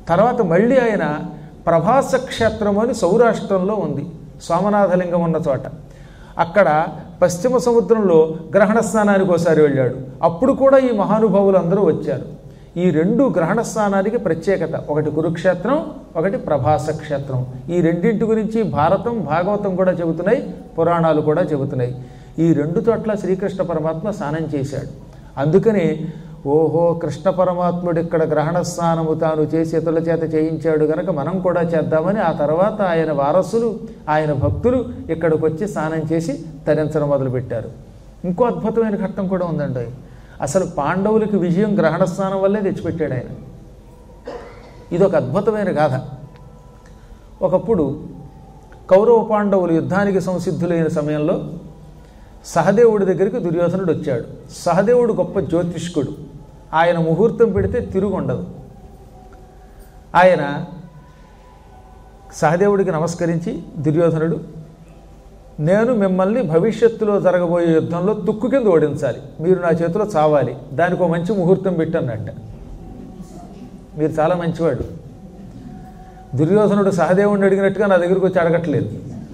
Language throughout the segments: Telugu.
తర్వాత మళ్ళీ ఆయన ప్రభాస క్షేత్రం అని సౌరాష్ట్రంలో ఉంది సోమనాథలింగం ఉన్న చోట అక్కడ పశ్చిమ సముద్రంలో గ్రహణ స్నానానికి ఒకసారి వెళ్ళాడు అప్పుడు కూడా ఈ మహానుభావులు అందరూ వచ్చారు ఈ రెండు గ్రహణ స్నానానికి ప్రత్యేకత ఒకటి కురుక్షేత్రం ఒకటి ప్రభాస క్షేత్రం ఈ రెండింటి గురించి భారతం భాగవతం కూడా చెబుతున్నాయి పురాణాలు కూడా చెబుతున్నాయి ఈ రెండు చోట్ల శ్రీకృష్ణ పరమాత్మ స్నానం చేశాడు అందుకని ఓహో కృష్ణ పరమాత్ముడు ఇక్కడ గ్రహణ స్నానము తాను చేసి ఇతరుల చేత చేయించాడు గనక మనం కూడా చేద్దామని ఆ తర్వాత ఆయన వారసులు ఆయన భక్తులు ఇక్కడికి వచ్చి స్నానం చేసి తరించడం మొదలుపెట్టారు ఇంకో అద్భుతమైన ఘట్టం కూడా ఉందండి అసలు పాండవులకి విజయం గ్రహణ స్నానం వల్లే తెచ్చిపెట్టాడు ఆయన ఇది ఒక అద్భుతమైన గాథ ఒకప్పుడు కౌరవ పాండవులు యుద్ధానికి సంసిద్ధులైన సమయంలో సహదేవుడి దగ్గరికి దుర్యోధనుడు వచ్చాడు సహదేవుడు గొప్ప జ్యోతిష్కుడు ఆయన ముహూర్తం పెడితే తిరుగు ఉండదు ఆయన సహదేవుడికి నమస్కరించి దుర్యోధనుడు నేను మిమ్మల్ని భవిష్యత్తులో జరగబోయే యుద్ధంలో తుక్కు కింద ఓడించాలి మీరు నా చేతిలో చావాలి దానికి ఒక మంచి ముహూర్తం పెట్టన్నట్ట మీరు చాలా మంచివాడు దుర్యోధనుడు సహదేవుడిని అడిగినట్టుగా నా దగ్గరికి వచ్చి అడగట్లేదు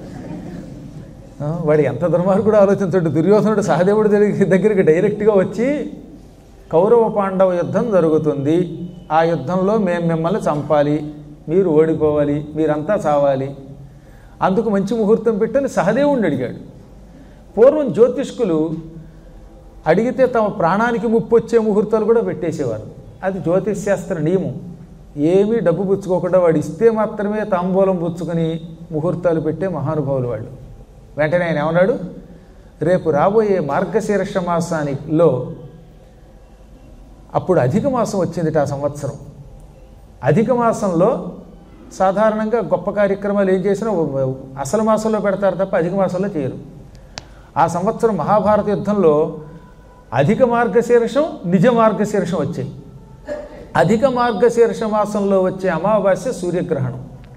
ఆ, వాడు ఎంత దుర్మార్గుడు ఆలోచించాడు దుర్యోధనుడు సహదేవుడి దగ్గరికి దగ్గరికి డైరెక్ట్గా వచ్చి కౌరవ పాండవ యుద్ధం జరుగుతుంది ఆ యుద్ధంలో మేము మిమ్మల్ని చంపాలి మీరు ఓడిపోవాలి మీరంతా చావాలి అందుకు మంచి ముహూర్తం పెట్టని సహదేవుడిని అడిగాడు పూర్వం జ్యోతిష్కులు అడిగితే తమ ప్రాణానికి ముప్పు వచ్చే ముహూర్తాలు కూడా పెట్టేసేవారు అది జ్యోతిష్ శాస్త్ర నియమం ఏమీ డబ్బు పుచ్చుకోకుండా వాడు ఇస్తే మాత్రమే తాంబూలం పుచ్చుకొని ముహూర్తాలు పెట్టే మహానుభావులు వాళ్ళు వెంటనే ఆయన ఏమన్నాడు రేపు రాబోయే మార్గశీర్ష మాసానిలో అప్పుడు అధిక మాసం వచ్చింది ఆ సంవత్సరం అధిక మాసంలో సాధారణంగా గొప్ప కార్యక్రమాలు ఏం చేసినా అసలు మాసంలో పెడతారు తప్ప అధిక మాసంలో చేయరు ఆ సంవత్సరం మహాభారత యుద్ధంలో అధిక మార్గశీర్షం నిజ మార్గశీర్షం వచ్చాయి అధిక మార్గశీర్ష మాసంలో వచ్చే అమావాస్య సూర్యగ్రహణం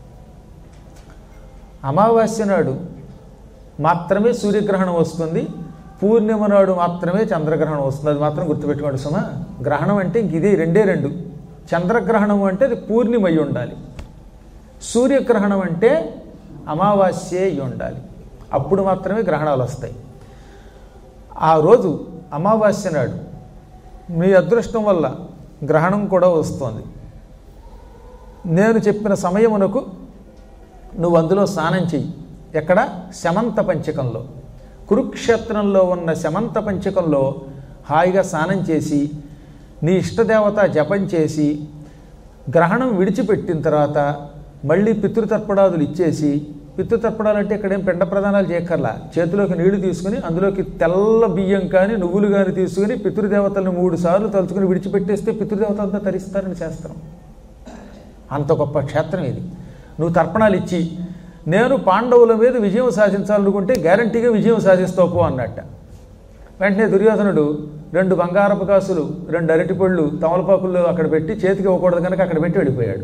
అమావాస్య నాడు మాత్రమే సూర్యగ్రహణం వస్తుంది పూర్ణిమ నాడు మాత్రమే చంద్రగ్రహణం వస్తుంది అది మాత్రం గుర్తుపెట్టుకోండి సుమా గ్రహణం అంటే ఇంక ఇదే రెండే రెండు చంద్రగ్రహణం అంటే అది పూర్ణిమ అయి ఉండాలి సూర్యగ్రహణం అంటే అమావాస్యే అయి ఉండాలి అప్పుడు మాత్రమే గ్రహణాలు వస్తాయి ఆ రోజు అమావాస్య నాడు మీ అదృష్టం వల్ల గ్రహణం కూడా వస్తుంది నేను చెప్పిన సమయమునకు నువ్వు అందులో స్నానం చెయ్యి ఎక్కడ శమంత పంచకంలో కురుక్షేత్రంలో ఉన్న శమంత పంచకంలో హాయిగా స్నానం చేసి నీ ఇష్టదేవత జపం చేసి గ్రహణం విడిచిపెట్టిన తర్వాత మళ్ళీ పితృతర్పణాదులు ఇచ్చేసి పితృతర్పణాలు అంటే ఇక్కడేం పిండ ప్రదానాలు చేయక్కర్లా చేతిలోకి నీళ్లు తీసుకుని అందులోకి తెల్ల బియ్యం కానీ నువ్వులు కానీ తీసుకుని పితృదేవతలను మూడు సార్లు తలుచుకుని విడిచిపెట్టేస్తే పితృదేవత అంతా తరిస్తారని శాస్త్రం అంత గొప్ప క్షేత్రం ఇది నువ్వు తర్పణాలు ఇచ్చి నేను పాండవుల మీద విజయం సాధించాలనుకుంటే గ్యారంటీగా విజయం సాధిస్తావు పో అన్నట్ట వెంటనే దుర్యోధనుడు రెండు బంగారపు కాసులు రెండు అరటిపళ్ళు తమలపాకులు అక్కడ పెట్టి చేతికి ఇవ్వకూడదు కనుక అక్కడ పెట్టి వెళ్ళిపోయాడు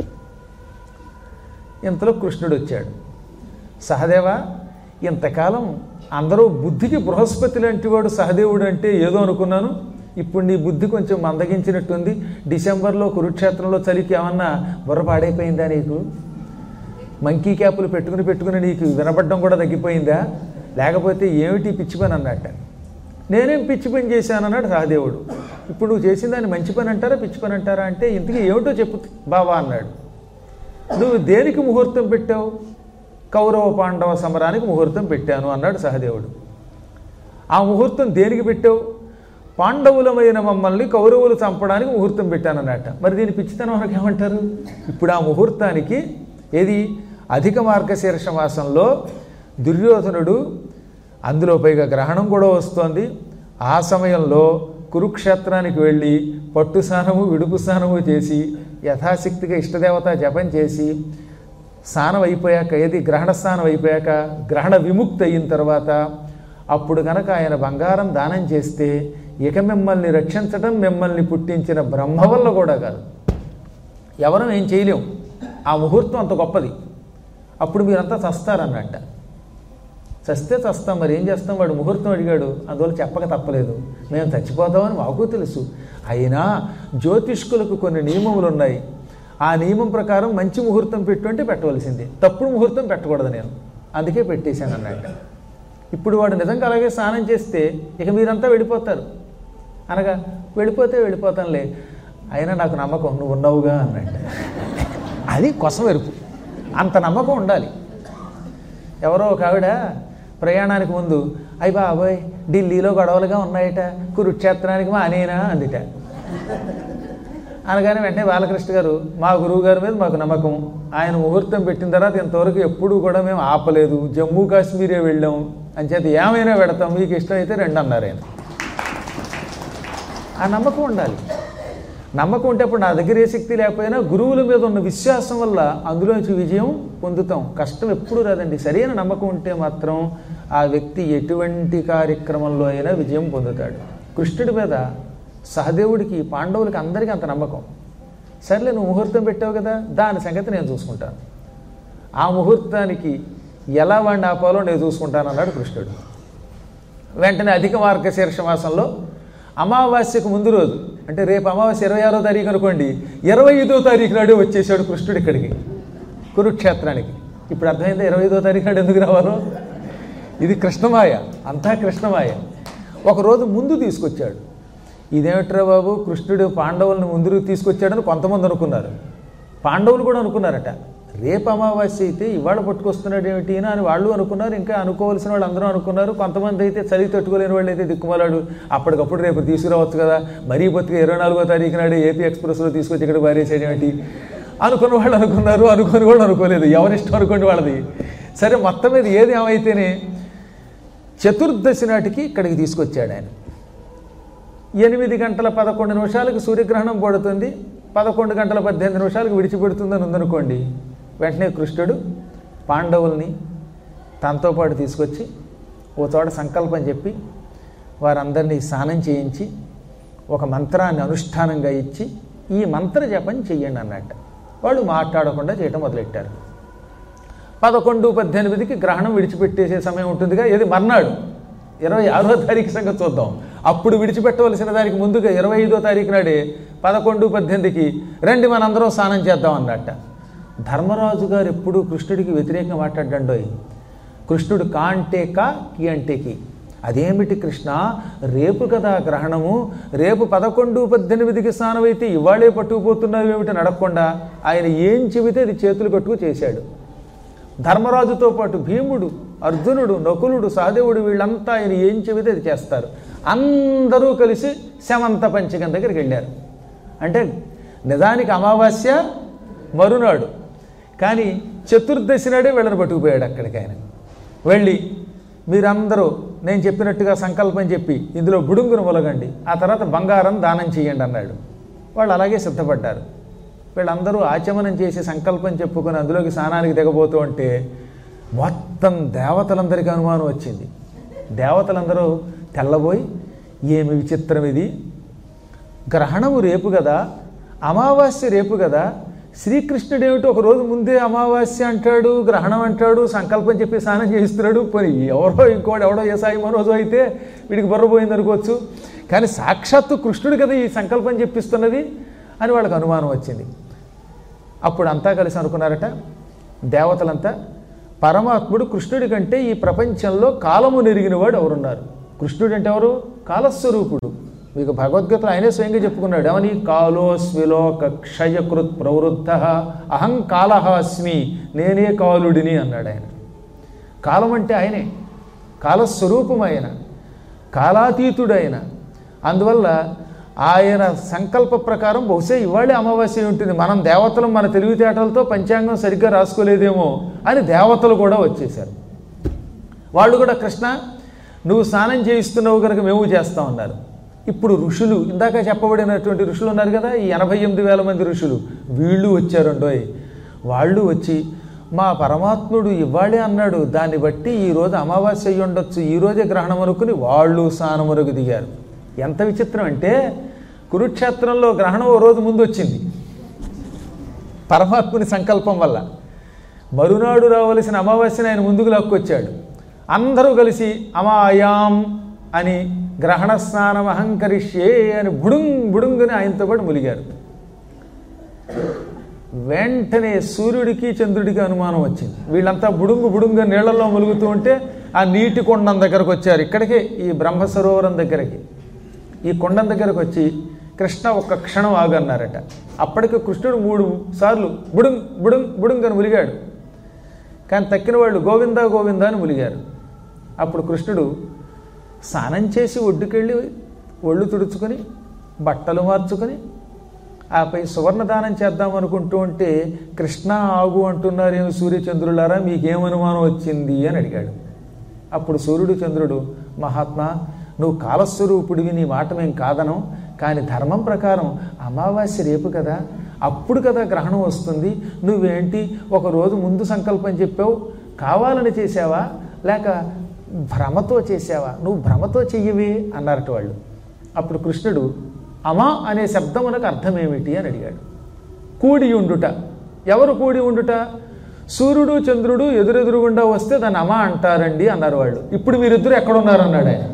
ఇంతలో కృష్ణుడు వచ్చాడు సహదేవ ఇంతకాలం అందరూ బుద్ధికి బృహస్పతి లాంటి వాడు సహదేవుడు అంటే ఏదో అనుకున్నాను ఇప్పుడు నీ బుద్ధి కొంచెం మందగించినట్టుంది డిసెంబర్లో కురుక్షేత్రంలో చలికి ఏమన్నా బుర్ర పాడైపోయిందా నీకు మంకీ క్యాపులు పెట్టుకుని పెట్టుకుని నీకు వినపడడం కూడా తగ్గిపోయిందా లేకపోతే ఏమిటి పిచ్చి పని అన్నట్ట నేనేం పిచ్చి పని చేశానన్నాడు సహదేవుడు ఇప్పుడు నువ్వు చేసిన దాన్ని మంచి పని అంటారా పిచ్చి పని అంటారా అంటే ఇంతకీ ఏమిటో చెప్పు బావా అన్నాడు నువ్వు దేనికి ముహూర్తం పెట్టావు కౌరవ పాండవ సమరానికి ముహూర్తం పెట్టాను అన్నాడు సహదేవుడు ఆ ముహూర్తం దేనికి పెట్టావు పాండవులమైన మమ్మల్ని కౌరవులు చంపడానికి ముహూర్తం పెట్టానన్నట్ట మరి దీని పిచ్చితనం మనకి ఏమంటారు ఇప్పుడు ఆ ముహూర్తానికి ఏది అధిక మార్గశీర్ష మాసంలో దుర్యోధనుడు అందులో పైగా గ్రహణం కూడా వస్తోంది ఆ సమయంలో కురుక్షేత్రానికి వెళ్ళి పట్టు స్నానము విడుపు స్నానము చేసి యథాశక్తిగా ఇష్టదేవత జపం చేసి స్నానం అయిపోయాక ఏది గ్రహణ స్నానం అయిపోయాక గ్రహణ విముక్తి అయిన తర్వాత అప్పుడు కనుక ఆయన బంగారం దానం చేస్తే ఇక మిమ్మల్ని రక్షించడం మిమ్మల్ని పుట్టించిన బ్రహ్మ వల్ల కూడా కాదు ఎవరం ఏం చేయలేం ఆ ముహూర్తం అంత గొప్పది అప్పుడు మీరంతా చస్తారన్నట్ట చస్తే చస్తాం మరి ఏం చేస్తాం వాడు ముహూర్తం అడిగాడు అందువల్ల చెప్పక తప్పలేదు మేము చచ్చిపోతామని మాకు తెలుసు అయినా జ్యోతిష్కులకు కొన్ని నియమములు ఉన్నాయి ఆ నియమం ప్రకారం మంచి ముహూర్తం పెట్టు అంటే పెట్టవలసిందే తప్పుడు ముహూర్తం పెట్టకూడదు నేను అందుకే పెట్టేశాను అన్నట్టు ఇప్పుడు వాడు నిజంగా అలాగే స్నానం చేస్తే ఇక మీరంతా వెళ్ళిపోతారు అనగా వెళ్ళిపోతే వెళ్ళిపోతానులే అయినా నాకు నమ్మకం నువ్వు ఉన్నావుగా అన్నట్టు అది కొసమెరుపు అంత నమ్మకం ఉండాలి ఎవరో ఒక ఆవిడ ప్రయాణానికి ముందు అయ్యి బాబోయ్ ఢిల్లీలో గొడవలుగా ఉన్నాయట కురుక్షేత్రానికి మా అనేనా అందిట అనగానే వెంటనే బాలకృష్ణ గారు మా గురువు గారి మీద మాకు నమ్మకం ఆయన ముహూర్తం పెట్టిన తర్వాత ఇంతవరకు ఎప్పుడూ కూడా మేము ఆపలేదు జమ్మూ కాశ్మీరే వెళ్ళాం అంచేత ఏమైనా పెడతాం మీకు ఇష్టమైతే రెండు అన్నారు ఆయన ఆ నమ్మకం ఉండాలి నమ్మకం ఉంటే అప్పుడు నా దగ్గర ఏ శక్తి లేకపోయినా గురువుల మీద ఉన్న విశ్వాసం వల్ల అందులోంచి విజయం పొందుతాం కష్టం ఎప్పుడూ రాదండి సరైన నమ్మకం ఉంటే మాత్రం ఆ వ్యక్తి ఎటువంటి కార్యక్రమంలో అయినా విజయం పొందుతాడు కృష్ణుడి మీద సహదేవుడికి పాండవులకి అందరికీ అంత నమ్మకం సర్లే నువ్వు ముహూర్తం పెట్టావు కదా దాని సంగతి నేను చూసుకుంటాను ఆ ముహూర్తానికి ఎలా వాడిని ఆపాలో నేను చూసుకుంటాను అన్నాడు కృష్ణుడు వెంటనే అధిక మార్గశీర్ష మాసంలో అమావాస్యకు ముందు రోజు అంటే రేపు అమావాస్య ఇరవై ఆరో తారీఖు అనుకోండి ఇరవై ఐదో తారీఖు నాడు వచ్చేసాడు కృష్ణుడు ఇక్కడికి కురుక్షేత్రానికి ఇప్పుడు అర్థమైందా ఇరవై ఐదో తారీఖు నాడు ఎందుకు రావాలో ఇది కృష్ణమాయ అంతా కృష్ణమాయ ఒకరోజు ముందు తీసుకొచ్చాడు ఇదేమిట్రా బాబు కృష్ణుడు పాండవులను ముందు తీసుకొచ్చాడని కొంతమంది అనుకున్నారు పాండవులు కూడా అనుకున్నారట రేపు అమావాస్య అయితే ఇవాళ పట్టుకొస్తున్నాడు ఏమిటి అని వాళ్ళు అనుకున్నారు ఇంకా అనుకోవాల్సిన వాళ్ళు అందరూ అనుకున్నారు కొంతమంది అయితే చలి తట్టుకోలేని వాళ్ళు అయితే దిక్కుమలాడు అప్పటికప్పుడు రేపు తీసుకురావచ్చు కదా మరీ బొత్తిగా ఇరవై నాలుగో తారీఖు నాడు ఏపీ ఎక్స్ప్రెస్లో తీసుకొచ్చి ఇక్కడ పారేసేయడం ఏమిటి అనుకున్న వాళ్ళు అనుకున్నారు అనుకుని కూడా అనుకోలేదు ఎవరిష్టం అనుకోండి వాళ్ళది సరే మొత్తం మీద ఏది ఏమైతేనే చతుర్దశి నాటికి ఇక్కడికి తీసుకొచ్చాడు ఆయన ఎనిమిది గంటల పదకొండు నిమిషాలకు సూర్యగ్రహణం పడుతుంది పదకొండు గంటల పద్దెనిమిది నిమిషాలకు విడిచిపెడుతుందని ఉందనుకోండి వెంటనే కృష్ణుడు పాండవుల్ని తనతో పాటు తీసుకొచ్చి ఓ చోట సంకల్పం చెప్పి వారందరినీ స్నానం చేయించి ఒక మంత్రాన్ని అనుష్ఠానంగా ఇచ్చి ఈ మంత్ర జపం చెయ్యండి అన్నట్ట వాళ్ళు మాట్లాడకుండా చేయటం మొదలెట్టారు పదకొండు పద్దెనిమిదికి గ్రహణం విడిచిపెట్టేసే సమయం ఉంటుందిగా ఇది మర్నాడు ఇరవై ఆరో తారీఖు సంగతి చూద్దాం అప్పుడు విడిచిపెట్టవలసిన దానికి ముందుగా ఇరవై ఐదో తారీఖు నాడే పదకొండు పద్దెనిమిదికి రండి మనందరం స్నానం చేద్దాం అన్నట్ట ధర్మరాజు గారు ఎప్పుడూ కృష్ణుడికి వ్యతిరేకంగా మాట్లాడండోయ్ కృష్ణుడు కా అంటే కా కి అంటే కి అదేమిటి కృష్ణ రేపు కదా గ్రహణము రేపు పదకొండు పద్దెనిమిదికి స్నానం అయితే ఇవాళే పట్టుకుపోతున్నావు ఏమిటి నడకుండా ఆయన ఏం చెబితే అది చేతులు కట్టుకు చేశాడు ధర్మరాజుతో పాటు భీముడు అర్జునుడు నకులుడు సహదేవుడు వీళ్ళంతా ఆయన ఏం చెబితే అది చేస్తారు అందరూ కలిసి శమంత పంచకం దగ్గరికి వెళ్ళారు అంటే నిజానికి అమావాస్య మరునాడు కానీ చతుర్దశి నాడే వీళ్ళని పట్టుకుపోయాడు అక్కడికి ఆయన వెళ్ళి మీరందరూ నేను చెప్పినట్టుగా సంకల్పం చెప్పి ఇందులో బుడుంగును మొలగండి ఆ తర్వాత బంగారం దానం చేయండి అన్నాడు వాళ్ళు అలాగే సిద్ధపడ్డారు వీళ్ళందరూ ఆచమనం చేసి సంకల్పం చెప్పుకొని అందులోకి స్నానానికి దిగబోతూ ఉంటే మొత్తం దేవతలందరికీ అనుమానం వచ్చింది దేవతలందరూ తెల్లబోయి ఏమి విచిత్రం ఇది గ్రహణము రేపు కదా అమావాస్య రేపు కదా శ్రీకృష్ణుడు ఏమిటి ఒక రోజు ముందే అమావాస్య అంటాడు గ్రహణం అంటాడు సంకల్పం చెప్పి స్నానం చేయిస్తున్నాడు పోనీ ఎవరో ఇంకోటి ఎవడో ఏ సాయి రోజు అయితే వీడికి బుర్రపోయింది అనుకోవచ్చు కానీ సాక్షాత్తు కృష్ణుడు కదా ఈ సంకల్పం చెప్పిస్తున్నది అని వాళ్ళకి అనుమానం వచ్చింది అప్పుడు అంతా కలిసి అనుకున్నారట దేవతలంతా పరమాత్ముడు కృష్ణుడి కంటే ఈ ప్రపంచంలో కాలము నెరిగినవాడు ఎవరున్నారు కృష్ణుడు అంటే ఎవరు కాలస్వరూపుడు మీకు భగవద్గీతలో ఆయనే స్వయంగా చెప్పుకున్నాడు ఏమని కాలోస్విలోక క్షయకృత్ ప్రవృద్ధ అహం కాళహాస్మి నేనే కాలుడిని అన్నాడు ఆయన కాలం అంటే ఆయనే కాలస్వరూపం ఆయన కాలాతీతుడైన అందువల్ల ఆయన సంకల్ప ప్రకారం బహుశా ఇవాళే అమావాస్య ఉంటుంది మనం దేవతలు మన తెలివితేటలతో పంచాంగం సరిగ్గా రాసుకోలేదేమో అని దేవతలు కూడా వచ్చేశారు వాళ్ళు కూడా కృష్ణ నువ్వు స్నానం చేయిస్తున్నావు కనుక మేము చేస్తా ఉన్నారు ఇప్పుడు ఋషులు ఇందాక చెప్పబడినటువంటి ఋషులు ఉన్నారు కదా ఈ ఎనభై ఎనిమిది వేల మంది ఋషులు వీళ్ళు వచ్చారండోయ్ వాళ్ళు వచ్చి మా పరమాత్ముడు ఇవ్వాలే అన్నాడు దాన్ని బట్టి ఈరోజు అమావాస్య అయ్యి ఉండొచ్చు ఈరోజే గ్రహణం అనుకుని వాళ్ళు స్నానమునకు దిగారు ఎంత విచిత్రం అంటే కురుక్షేత్రంలో గ్రహణం ఓ రోజు ముందు వచ్చింది పరమాత్ముని సంకల్పం వల్ల మరునాడు రావలసిన అమావాస్యని ఆయన ముందుకు లాక్కొచ్చాడు అందరూ కలిసి అమాయాం అని గ్రహణ స్నానం అహంకరిష్యే అని బుడుంగ్ బుడుంగుని ఆయనతో పాటు ములిగారు వెంటనే సూర్యుడికి చంద్రుడికి అనుమానం వచ్చింది వీళ్ళంతా బుడుంగు బుడుంగు నీళ్లలో ములుగుతూ ఉంటే ఆ నీటి కొండం దగ్గరకు వచ్చారు ఇక్కడికే ఈ బ్రహ్మ సరోవరం దగ్గరికి ఈ కొండం దగ్గరకు వచ్చి కృష్ణ ఒక్క క్షణం ఆగన్నారట అప్పటికి కృష్ణుడు మూడు సార్లు బుడుంగ్ బుడుంగ్ బుడుంగ్ అని ములిగాడు కానీ తక్కిన వాళ్ళు గోవిందా గోవిందా అని ములిగారు అప్పుడు కృష్ణుడు స్నానం చేసి ఒడ్డుకెళ్ళి ఒళ్ళు తుడుచుకొని బట్టలు మార్చుకొని ఆపై సువర్ణదానం చేద్దాం అనుకుంటూ ఉంటే కృష్ణ ఆగు అంటున్నారేమి సూర్యచంద్రులారా మీకేం అనుమానం వచ్చింది అని అడిగాడు అప్పుడు సూర్యుడు చంద్రుడు మహాత్మా నువ్వు కాలస్వరూపుడివి నీ మాట మేం కాదనం కానీ ధర్మం ప్రకారం అమావాస్య రేపు కదా అప్పుడు కదా గ్రహణం వస్తుంది నువ్వేంటి ఒక రోజు ముందు సంకల్పం చెప్పావు కావాలని చేసావా లేక భ్రమతో చేసావా నువ్వు భ్రమతో చెయ్యవే అన్నారట వాళ్ళు అప్పుడు కృష్ణుడు అమా అనే శబ్దమునకు అర్థమేమిటి అని అడిగాడు కూడి ఉండుట ఎవరు కూడి ఉండుట సూర్యుడు చంద్రుడు ఎదురెదురుగుండా వస్తే దాన్ని అమా అంటారండి అన్నారు వాళ్ళు ఇప్పుడు మీరిద్దరు ఎక్కడున్నారు అన్నాడు ఆయన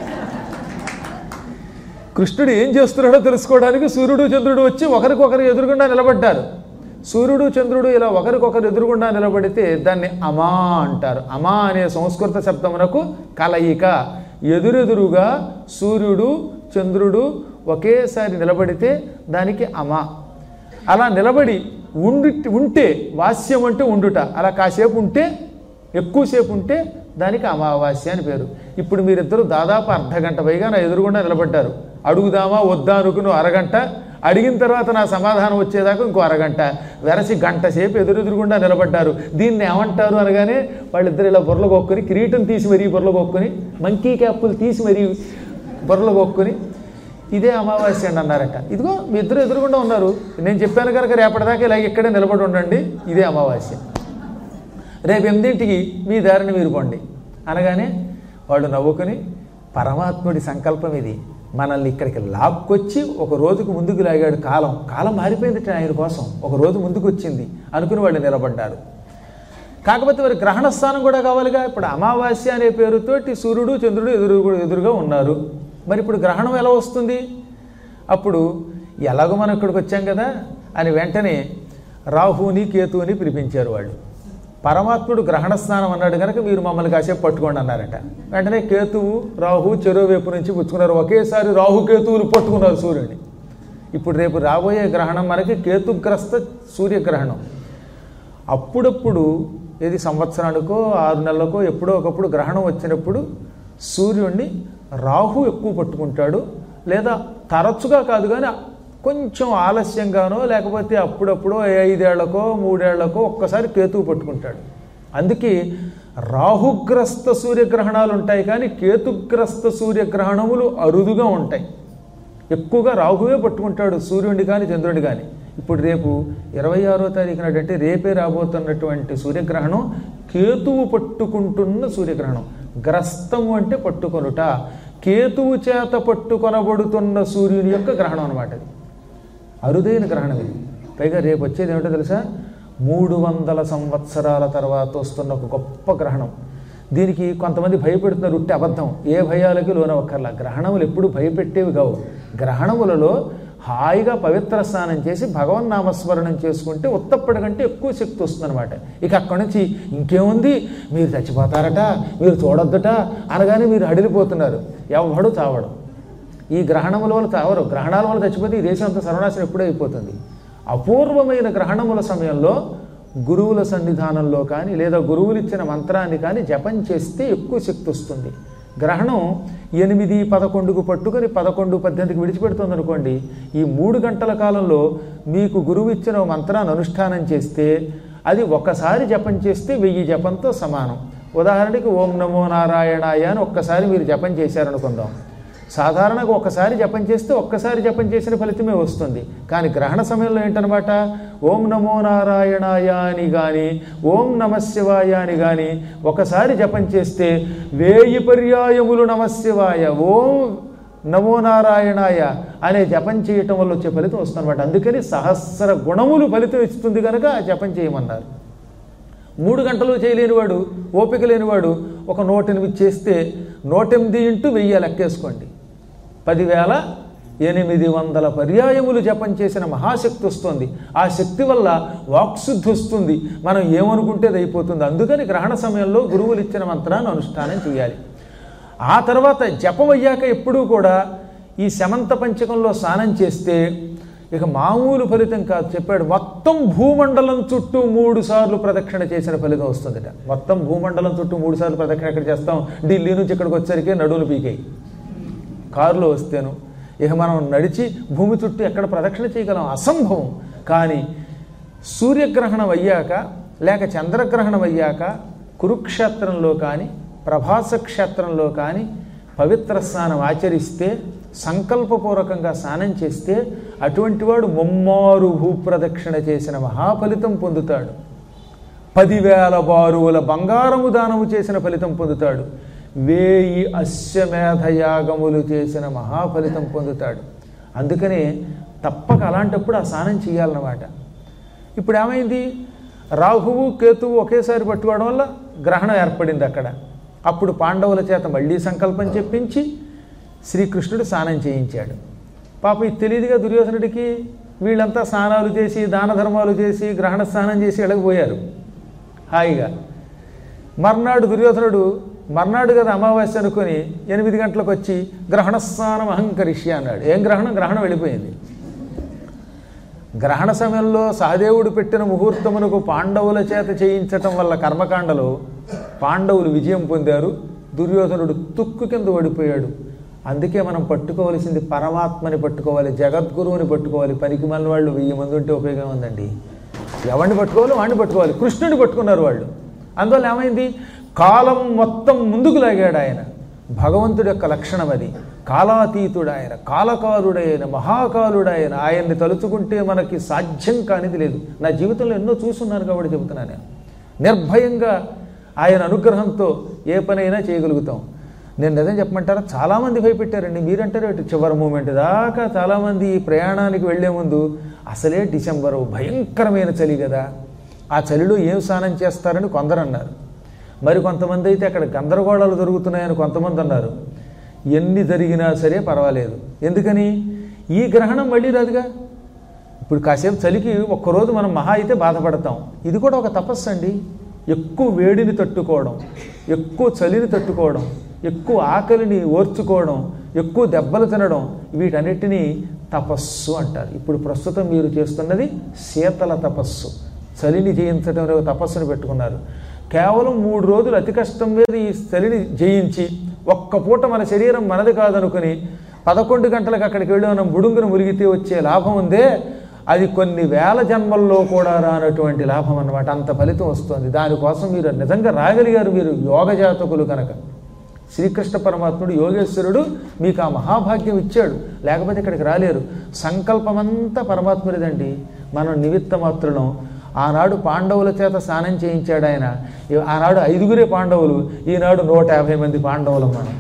కృష్ణుడు ఏం చేస్తున్నాడో తెలుసుకోవడానికి సూర్యుడు చంద్రుడు వచ్చి ఒకరికొకరు ఎదురుగుండా నిలబడ్డారు సూర్యుడు చంద్రుడు ఇలా ఒకరికొకరు ఎదురుగుండా నిలబడితే దాన్ని అమా అంటారు అమా అనే సంస్కృత శబ్దమునకు కలయిక ఎదురెదురుగా సూర్యుడు చంద్రుడు ఒకేసారి నిలబడితే దానికి అమా అలా నిలబడి ఉండి ఉంటే వాస్యం అంటే ఉండుట అలా కాసేపు ఉంటే ఎక్కువసేపు ఉంటే దానికి అమావాస్య అని పేరు ఇప్పుడు మీరిద్దరూ దాదాపు అర్ధ గంట పైగా నా ఎదురుగుండా నిలబడ్డారు అడుగుదామా వద్దా అనుకుని అరగంట అడిగిన తర్వాత నా సమాధానం వచ్చేదాకా ఇంకో అరగంట వెరసి గంట సేపు ఎదురెదురుగుండా నిలబడ్డారు దీన్ని ఏమంటారు అనగానే వాళ్ళిద్దరు ఇలా బుర్రలు కొక్కుని కిరీటం తీసి మరీ బుర్రలు కొక్కుని మంకీ క్యాప్పులు తీసి మరీ బుర్రలు కొక్కుని ఇదే అమావాస్య అండి అన్నారట ఇదిగో మీ ఇద్దరు ఎదురుగుండా ఉన్నారు నేను చెప్పాను కనుక రేపటిదాకా ఇలా ఇక్కడే నిలబడి ఉండండి ఇదే అమావాస్య రేపు ఎనిమిదింటికి మీ దారిని మీరు పోండి అనగానే వాడు నవ్వుకుని పరమాత్ముడి సంకల్పం ఇది మనల్ని ఇక్కడికి లాక్కొచ్చి ఒక రోజుకు ముందుకు లాగాడు కాలం కాలం మారిపోయింది ఆయన కోసం ఒక రోజు ముందుకు వచ్చింది అనుకుని వాళ్ళు నిలబడ్డారు కాకపోతే మరి గ్రహణ స్థానం కూడా కావాలిగా ఇప్పుడు అమావాస్య అనే పేరుతోటి సూర్యుడు చంద్రుడు ఎదురు ఎదురుగా ఉన్నారు మరి ఇప్పుడు గ్రహణం ఎలా వస్తుంది అప్పుడు ఎలాగో మనం ఇక్కడికి వచ్చాం కదా అని వెంటనే రాహుని కేతువుని పిలిపించారు వాళ్ళు పరమాత్ముడు గ్రహణ స్నానం అన్నాడు కనుక మీరు మమ్మల్ని కాసేపు పట్టుకోండి అన్నారట వెంటనే కేతువు రాహు చెరువు వైపు నుంచి పుచ్చుకున్నారు ఒకేసారి రాహు కేతువులు పట్టుకున్నారు సూర్యుడిని ఇప్పుడు రేపు రాబోయే గ్రహణం మనకి కేతుగ్రస్త సూర్యగ్రహణం అప్పుడప్పుడు ఏది సంవత్సరానికో ఆరు నెలలకో ఎప్పుడో ఒకప్పుడు గ్రహణం వచ్చినప్పుడు సూర్యుడిని రాహు ఎక్కువ పట్టుకుంటాడు లేదా తరచుగా కాదు కానీ కొంచెం ఆలస్యంగానో లేకపోతే అప్పుడప్పుడో ఐదేళ్లకో మూడేళ్లకో ఒక్కసారి కేతువు పట్టుకుంటాడు అందుకే రాహుగ్రస్త సూర్యగ్రహణాలు ఉంటాయి కానీ కేతుగ్రస్త సూర్యగ్రహణములు అరుదుగా ఉంటాయి ఎక్కువగా రాహువే పట్టుకుంటాడు సూర్యుడిని కానీ చంద్రుడిని కానీ ఇప్పుడు రేపు ఇరవై ఆరో తారీఖు నాడు అంటే రేపే రాబోతున్నటువంటి సూర్యగ్రహణం కేతువు పట్టుకుంటున్న సూర్యగ్రహణం గ్రస్తము అంటే పట్టుకొనుట కేతువు చేత పట్టుకొనబడుతున్న సూర్యుని యొక్క గ్రహణం అనమాట అది అరుదైన గ్రహణం ఇది పైగా రేపు వచ్చేది ఏమిటో తెలుసా మూడు వందల సంవత్సరాల తర్వాత వస్తున్న ఒక గొప్ప గ్రహణం దీనికి కొంతమంది భయపెడుతున్నారు ఉట్టి అబద్ధం ఏ భయాలకి లోనవక్కర్లా గ్రహణములు ఎప్పుడు భయపెట్టేవి కావు గ్రహణములలో హాయిగా పవిత్ర స్నానం చేసి భగవన్నామస్మరణం చేసుకుంటే ఉత్తప్పటి కంటే ఎక్కువ శక్తి వస్తుందన్నమాట ఇక అక్కడి నుంచి ఇంకేముంది మీరు చచ్చిపోతారట మీరు చూడొద్దట అనగానే మీరు అడిలిపోతున్నారు ఎవడు చావడం ఈ గ్రహణముల వల్ల చావరు గ్రహణాల వల్ల చచ్చిపోతే ఈ దేశం అంతా సర్వనాశనం ఎప్పుడూ అయిపోతుంది అపూర్వమైన గ్రహణముల సమయంలో గురువుల సన్నిధానంలో కానీ లేదా గురువులు ఇచ్చిన మంత్రాన్ని కానీ జపం చేస్తే ఎక్కువ శక్తి వస్తుంది గ్రహణం ఎనిమిది పదకొండుకు పట్టుకొని పదకొండు పద్దెనిమిదికి విడిచిపెడుతుంది అనుకోండి ఈ మూడు గంటల కాలంలో మీకు గురువు ఇచ్చిన మంత్రాన్ని అనుష్ఠానం చేస్తే అది ఒక్కసారి జపం చేస్తే వెయ్యి జపంతో సమానం ఉదాహరణకి ఓం నమో నారాయణాయ అని ఒక్కసారి మీరు జపం చేశారనుకుందాం సాధారణంగా ఒక్కసారి జపం చేస్తే ఒక్కసారి జపం చేసిన ఫలితమే వస్తుంది కానీ గ్రహణ సమయంలో ఏంటనమాట ఓం నమో నారాయణాయ అని కానీ ఓం నమశివాయ అని కానీ ఒకసారి జపం చేస్తే వేయి పర్యాయములు నమశివాయ ఓం నమో నారాయణాయ అనే జపం చేయటం వల్ల వచ్చే ఫలితం వస్తుందన్నమాట అందుకని సహస్ర గుణములు ఫలితం ఇస్తుంది కనుక ఆ జపం చేయమన్నారు మూడు గంటలు చేయలేనివాడు ఓపిక లేనివాడు ఒక నూట ఎనిమిది చేస్తే నూట ఎనిమిది ఇంటూ వెయ్యి లెక్కేసుకోండి పదివేల ఎనిమిది వందల పర్యాయములు జపం చేసిన మహాశక్తి వస్తుంది ఆ శక్తి వల్ల వాక్శుద్ధి వస్తుంది మనం ఏమనుకుంటే అది అయిపోతుంది అందుకని గ్రహణ సమయంలో గురువులు ఇచ్చిన మంత్రాన్ని అనుష్ఠానం చేయాలి ఆ తర్వాత జపం అయ్యాక ఎప్పుడూ కూడా ఈ శమంత పంచకంలో స్నానం చేస్తే ఇక మామూలు ఫలితం కాదు చెప్పాడు మొత్తం భూమండలం చుట్టూ మూడు సార్లు ప్రదక్షిణ చేసిన ఫలితం వస్తుందట మొత్తం భూమండలం చుట్టూ మూడు సార్లు ప్రదక్షిణ ఎక్కడ చేస్తాం ఢిల్లీ నుంచి ఇక్కడికి వచ్చేసరికి నడువులు పీకాయి కారులో వస్తేను ఇక మనం నడిచి భూమి చుట్టూ ఎక్కడ ప్రదక్షిణ చేయగలం అసంభవం కానీ సూర్యగ్రహణం అయ్యాక లేక చంద్రగ్రహణం అయ్యాక కురుక్షేత్రంలో కానీ ప్రభాస క్షేత్రంలో కానీ పవిత్ర స్నానం ఆచరిస్తే సంకల్పపూర్వకంగా స్నానం చేస్తే అటువంటి వాడు ముమ్మారు భూప్రదక్షిణ చేసిన మహాఫలితం పొందుతాడు పదివేల బారువుల బంగారము దానము చేసిన ఫలితం పొందుతాడు వేయి అశ్వమేధ యాగములు చేసిన మహాఫలితం పొందుతాడు అందుకనే తప్పక అలాంటప్పుడు ఆ స్నానం చేయాలన్నమాట ఇప్పుడు ఏమైంది రాహువు కేతువు ఒకేసారి పట్టుకోవడం వల్ల గ్రహణం ఏర్పడింది అక్కడ అప్పుడు పాండవుల చేత మళ్ళీ సంకల్పం చెప్పించి శ్రీకృష్ణుడు స్నానం చేయించాడు పాప ఇది తెలియదుగా దుర్యోధనుడికి వీళ్ళంతా స్నానాలు చేసి దాన ధర్మాలు చేసి గ్రహణ స్నానం చేసి వెళ్ళకపోయారు హాయిగా మర్నాడు దుర్యోధనుడు మర్నాడు కదా అమావాస్య అనుకొని ఎనిమిది గంటలకు వచ్చి గ్రహణ స్నానం అహంకరిష్య అన్నాడు ఏం గ్రహణం గ్రహణం వెళ్ళిపోయింది గ్రహణ సమయంలో సహదేవుడు పెట్టిన ముహూర్తమునకు పాండవుల చేత చేయించటం వల్ల కర్మకాండలో పాండవులు విజయం పొందారు దుర్యోధనుడు తుక్కు కింద ఓడిపోయాడు అందుకే మనం పట్టుకోవలసింది పరమాత్మని పట్టుకోవాలి జగద్గురువుని పట్టుకోవాలి పనికి మన వాళ్ళు వెయ్యి మంది ఉంటే ఉపయోగం ఉందండి ఎవరిని పట్టుకోవాలో వాడిని పట్టుకోవాలి కృష్ణుడిని పట్టుకున్నారు వాళ్ళు అందువల్ల ఏమైంది కాలం మొత్తం ముందుకు లాగాడు ఆయన భగవంతుడి యొక్క లక్షణం అది కాలాతీతుడు ఆయన కాలకాలుడైన మహాకాలుడైన ఆయన్ని తలుచుకుంటే మనకి సాధ్యం కానిది లేదు నా జీవితంలో ఎన్నో చూసున్నాను కాబట్టి చెబుతున్నాను నేను నిర్భయంగా ఆయన అనుగ్రహంతో ఏ పనైనా చేయగలుగుతాం నేను నిజం చెప్పమంటారా చాలామంది భయపెట్టారండి మీరంటారు ఇటు చివరి మూమెంట్ దాకా చాలామంది ఈ ప్రయాణానికి వెళ్లే ముందు అసలే డిసెంబరు భయంకరమైన చలి కదా ఆ చలిలో ఏం స్నానం చేస్తారని కొందరు అన్నారు మరి కొంతమంది అయితే అక్కడ గందరగోళాలు జరుగుతున్నాయని కొంతమంది అన్నారు ఎన్ని జరిగినా సరే పర్వాలేదు ఎందుకని ఈ గ్రహణం మళ్ళీ రాదుగా ఇప్పుడు కాసేపు చలికి ఒక్కరోజు మనం మహా అయితే బాధపడతాం ఇది కూడా ఒక తపస్సు అండి ఎక్కువ వేడిని తట్టుకోవడం ఎక్కువ చలిని తట్టుకోవడం ఎక్కువ ఆకలిని ఓర్చుకోవడం ఎక్కువ దెబ్బలు తినడం వీటన్నిటినీ తపస్సు అంటారు ఇప్పుడు ప్రస్తుతం మీరు చేస్తున్నది శీతల తపస్సు చలిని జయించడం అనే ఒక తపస్సును పెట్టుకున్నారు కేవలం మూడు రోజులు అతి కష్టం మీద ఈ చలిని జయించి ఒక్క పూట మన శరీరం మనది కాదనుకుని పదకొండు గంటలకు అక్కడికి వెళ్ళి మనం బుడుంగును మురిగితే వచ్చే లాభం ఉందే అది కొన్ని వేల జన్మల్లో కూడా రానటువంటి లాభం అన్నమాట అంత ఫలితం వస్తుంది దానికోసం మీరు నిజంగా రాగలిగారు మీరు యోగ జాతకులు కనుక శ్రీకృష్ణ పరమాత్ముడు యోగేశ్వరుడు మీకు ఆ మహాభాగ్యం ఇచ్చాడు లేకపోతే ఇక్కడికి రాలేరు సంకల్పమంతా పరమాత్ముడిదండి మనం నిమిత్త మాత్రులం ఆనాడు పాండవుల చేత స్నానం చేయించాడు ఆయన ఈ- ఆనాడు ఐదుగురే పాండవులు ఈనాడు నూట యాభై మంది పాండవులం మనం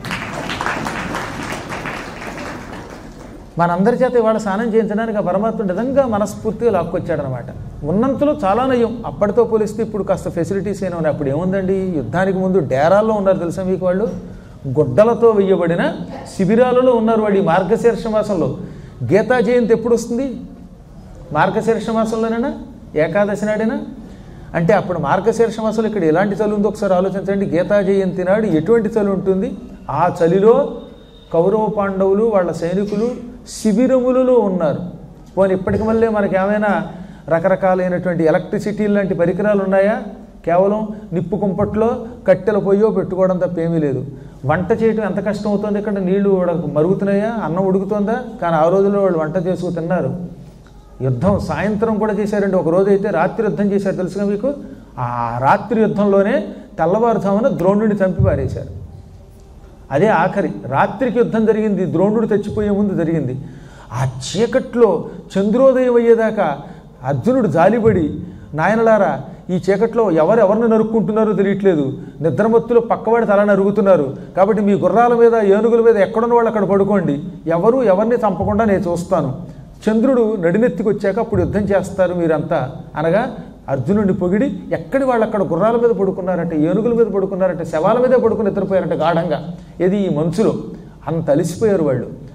మనందరి చేత ఇవాళ స్నానం చేయించడానికి ఆ పరమాత్ముడు నిజంగా మనస్ఫూర్తిగా లాక్కొచ్చాడనమాట ఉన్నంతలో చాలా నయం అప్పటితో పోలిస్తే ఇప్పుడు కాస్త ఫెసిలిటీస్ అయినా ఉన్నాయి అప్పుడు ఏముందండి యుద్ధానికి ముందు డేరాల్లో ఉన్నారు తెలుసా మీకు వాళ్ళు గుడ్డలతో వెయ్యబడిన శిబిరాలలో ఉన్నారు వాళ్ళు ఈ మార్గశీర్ష మాసంలో గీతా జయంతి ఎప్పుడు వస్తుంది మార్గశీర్ష మాసంలోనేనా ఏకాదశి నాడేనా అంటే అప్పుడు మార్గశీర్ష మాసంలో ఇక్కడ ఎలాంటి చలి ఉందో ఒకసారి ఆలోచించండి గీతా జయంతి నాడు ఎటువంటి చలి ఉంటుంది ఆ చలిలో కౌరవ పాండవులు వాళ్ళ సైనికులు శిబిరములలో ఉన్నారు పోనీ ఇప్పటికి మళ్ళీ మనకి ఏమైనా రకరకాలైనటువంటి ఎలక్ట్రిసిటీ లాంటి పరికరాలు ఉన్నాయా కేవలం నిప్పు కుంపట్లో కట్టెల పొయ్యో పెట్టుకోవడం తప్ప ఏమీ లేదు వంట చేయటం ఎంత కష్టం అవుతుంది ఇక్కడ నీళ్లు ఉడక మరుగుతున్నాయా అన్నం ఉడుకుతుందా కానీ ఆ రోజుల్లో వాళ్ళు వంట చేసుకు తిన్నారు యుద్ధం సాయంత్రం కూడా చేశారండి ఒక రోజు అయితే రాత్రి యుద్ధం చేశారు తెలుసుగా మీకు ఆ రాత్రి యుద్ధంలోనే తెల్లవారుజామున ద్రోణుడిని చంపి పారేశారు అదే ఆఖరి రాత్రికి యుద్ధం జరిగింది ద్రోణుడు తెచ్చిపోయే ముందు జరిగింది ఆ చీకట్లో చంద్రోదయం అయ్యేదాకా అర్జునుడు జాలిపడి నాయనలారా ఈ చీకట్లో ఎవరు ఎవరిని నరుక్కుంటున్నారో తెలియట్లేదు నిద్రమత్తులో పక్కవాడి తల నరుగుతున్నారు కాబట్టి మీ గుర్రాల మీద ఏనుగుల మీద ఎక్కడున్న వాళ్ళు అక్కడ పడుకోండి ఎవరు ఎవరిని చంపకుండా నేను చూస్తాను చంద్రుడు నడినెత్తికి వచ్చాక అప్పుడు యుద్ధం చేస్తారు మీరంతా అనగా అర్జునుడిని పొగిడి ఎక్కడి వాళ్ళు అక్కడ గుర్రాల మీద పడుకున్నారంటే ఏనుగుల మీద పడుకున్నారంటే శవాల మీదే పడుకుని నిద్రపోయారంటే గాఢంగా ఏది ఈ మంచులో అంత అలిసిపోయారు వాళ్ళు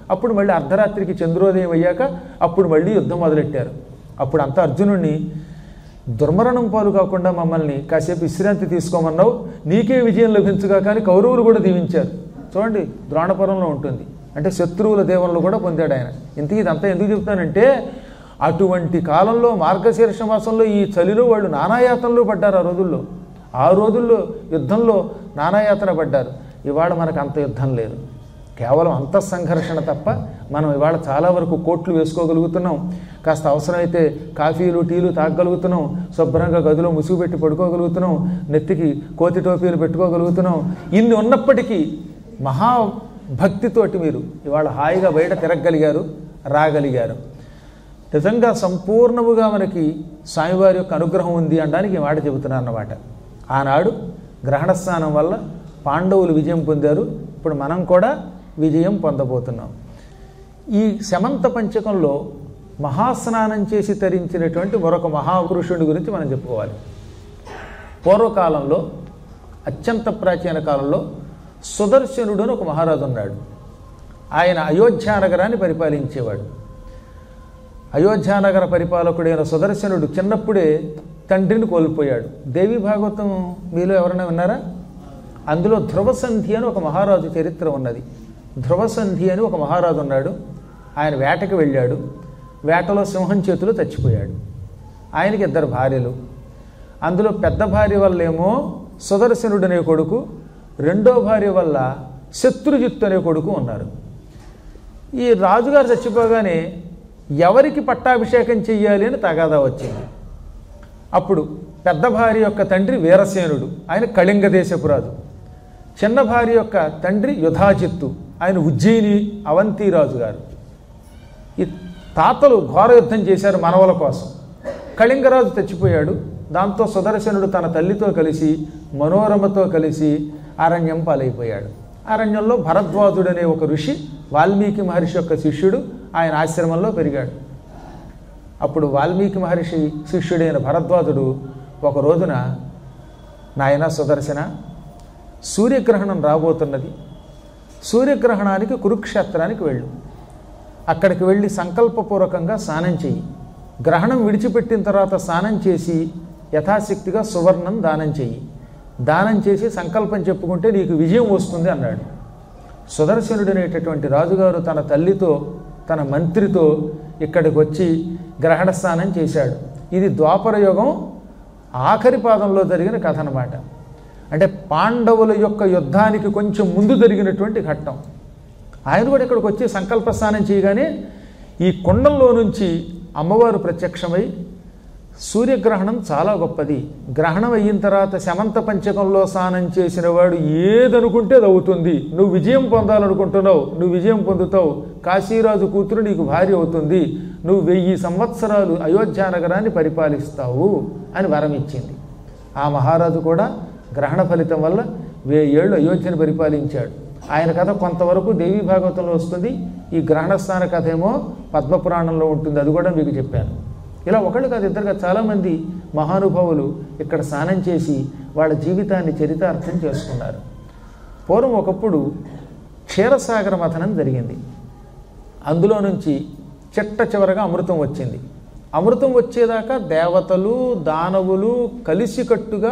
అప్పుడు మళ్ళీ అర్ధరాత్రికి చంద్రోదయం అయ్యాక అప్పుడు మళ్ళీ యుద్ధం మొదలెట్టారు అప్పుడు అంతా అర్జునుడిని దుర్మరణం పాలు కాకుండా మమ్మల్ని కాసేపు విశ్రాంతి తీసుకోమన్నావు నీకే విజయం లభించుగా కానీ కౌరవులు కూడా దీవించారు చూడండి ద్రోణపురంలో ఉంటుంది అంటే శత్రువుల దేవంలో కూడా పొందాడు ఆయన ఇంతకీ ఇదంతా ఎందుకు చెప్తానంటే అటువంటి కాలంలో మార్గశీర్ష మాసంలో ఈ చలిలో వాళ్ళు నానాయాతనలు పడ్డారు ఆ రోజుల్లో ఆ రోజుల్లో యుద్ధంలో నానాయాతన పడ్డారు ఇవాళ మనకు అంత యుద్ధం లేదు కేవలం అంత సంఘర్షణ తప్ప మనం ఇవాళ చాలా వరకు కోట్లు వేసుకోగలుగుతున్నాం కాస్త అవసరమైతే కాఫీలు టీలు తాగగలుగుతున్నాం శుభ్రంగా గదిలో ముసుగు పెట్టి పడుకోగలుగుతున్నాం నెత్తికి కోతి టోపీలు పెట్టుకోగలుగుతున్నాం ఇన్ని ఉన్నప్పటికీ మహాభక్తితోటి మీరు ఇవాళ హాయిగా బయట తిరగగలిగారు రాగలిగారు నిజంగా సంపూర్ణముగా మనకి స్వామివారి యొక్క అనుగ్రహం ఉంది అనడానికి ఈ మాట చెబుతున్నాను అన్నమాట ఆనాడు గ్రహణస్నానం వల్ల పాండవులు విజయం పొందారు ఇప్పుడు మనం కూడా విజయం పొందబోతున్నాం ఈ శమంత పంచకంలో మహాస్నానం చేసి తరించినటువంటి మరొక మహాపురుషుడి గురించి మనం చెప్పుకోవాలి పూర్వకాలంలో అత్యంత ప్రాచీన కాలంలో సుదర్శనుడు అని ఒక మహారాజు ఉన్నాడు ఆయన అయోధ్య నగరాన్ని పరిపాలించేవాడు అయోధ్యానగర పరిపాలకుడైన సుదర్శనుడు చిన్నప్పుడే తండ్రిని కోల్పోయాడు దేవి భాగవతం మీలో ఎవరైనా విన్నారా అందులో ధ్రువసంధి అని ఒక మహారాజు చరిత్ర ఉన్నది ధ్రువసంధి అని ఒక మహారాజు ఉన్నాడు ఆయన వేటకి వెళ్ళాడు వేటలో సింహం చేతిలో చచ్చిపోయాడు ఆయనకి ఇద్దరు భార్యలు అందులో పెద్ద భార్య వల్ల ఏమో సుదర్శనుడు అనే కొడుకు రెండో భార్య వల్ల శత్రుజిత్తు అనే కొడుకు ఉన్నారు ఈ రాజుగారు చచ్చిపోగానే ఎవరికి పట్టాభిషేకం చెయ్యాలి అని తగాదా వచ్చింది అప్పుడు పెద్ద భార్య యొక్క తండ్రి వీరసేనుడు ఆయన కళింగ దేశపు రాజు చిన్న భార్య యొక్క తండ్రి యుధాజిత్తు ఆయన ఉజ్జయిని అవంతి రాజు గారు ఈ తాతలు ఘోర యుద్ధం చేశారు మనవల కోసం కళింగరాజు చచ్చిపోయాడు దాంతో సుదర్శనుడు తన తల్లితో కలిసి మనోరమతో కలిసి అరణ్యం పాలైపోయాడు అరణ్యంలో భరద్వాజుడు అనే ఒక ఋషి వాల్మీకి మహర్షి యొక్క శిష్యుడు ఆయన ఆశ్రమంలో పెరిగాడు అప్పుడు వాల్మీకి మహర్షి శిష్యుడైన భరద్వాజుడు ఒక రోజున నాయన సుదర్శన సూర్యగ్రహణం రాబోతున్నది సూర్యగ్రహణానికి కురుక్షేత్రానికి వెళ్ళు అక్కడికి వెళ్ళి సంకల్పపూర్వకంగా స్నానం చెయ్యి గ్రహణం విడిచిపెట్టిన తర్వాత స్నానం చేసి యథాశక్తిగా సువర్ణం దానం చెయ్యి దానం చేసి సంకల్పం చెప్పుకుంటే నీకు విజయం వస్తుంది అన్నాడు సుదర్శనుడు అనేటటువంటి రాజుగారు తన తల్లితో తన మంత్రితో ఇక్కడికి వచ్చి గ్రహణ స్నానం చేశాడు ఇది ద్వాపర యుగం ఆఖరి పాదంలో జరిగిన కథ అన్నమాట అంటే పాండవుల యొక్క యుద్ధానికి కొంచెం ముందు జరిగినటువంటి ఘట్టం ఆయన కూడా ఇక్కడికి వచ్చి సంకల్ప స్నానం చేయగానే ఈ కుండంలో నుంచి అమ్మవారు ప్రత్యక్షమై సూర్యగ్రహణం చాలా గొప్పది గ్రహణం అయిన తర్వాత శమంత పంచకంలో స్నానం చేసిన వాడు ఏదనుకుంటే అది అవుతుంది నువ్వు విజయం పొందాలనుకుంటున్నావు నువ్వు విజయం పొందుతావు కాశీరాజు కూతురు నీకు భార్య అవుతుంది నువ్వు వెయ్యి సంవత్సరాలు అయోధ్య నగరాన్ని పరిపాలిస్తావు అని వరం ఇచ్చింది ఆ మహారాజు కూడా గ్రహణ ఫలితం వల్ల వెయ్యేళ్ళు అయోధ్యను పరిపాలించాడు ఆయన కథ కొంతవరకు దేవీ భాగవతంలో వస్తుంది ఈ గ్రహణ స్నాన కథ ఏమో పద్మపురాణంలో ఉంటుంది అది కూడా మీకు చెప్పాను ఇలా ఒకళ్ళు కాదు ఇద్దరు కాదు చాలామంది మహానుభావులు ఇక్కడ స్నానం చేసి వాళ్ళ జీవితాన్ని చరితార్థం చేసుకున్నారు పూర్వం ఒకప్పుడు క్షీరసాగర మథనం జరిగింది అందులో నుంచి చిట్ట చివరగా అమృతం వచ్చింది అమృతం వచ్చేదాకా దేవతలు దానవులు కలిసికట్టుగా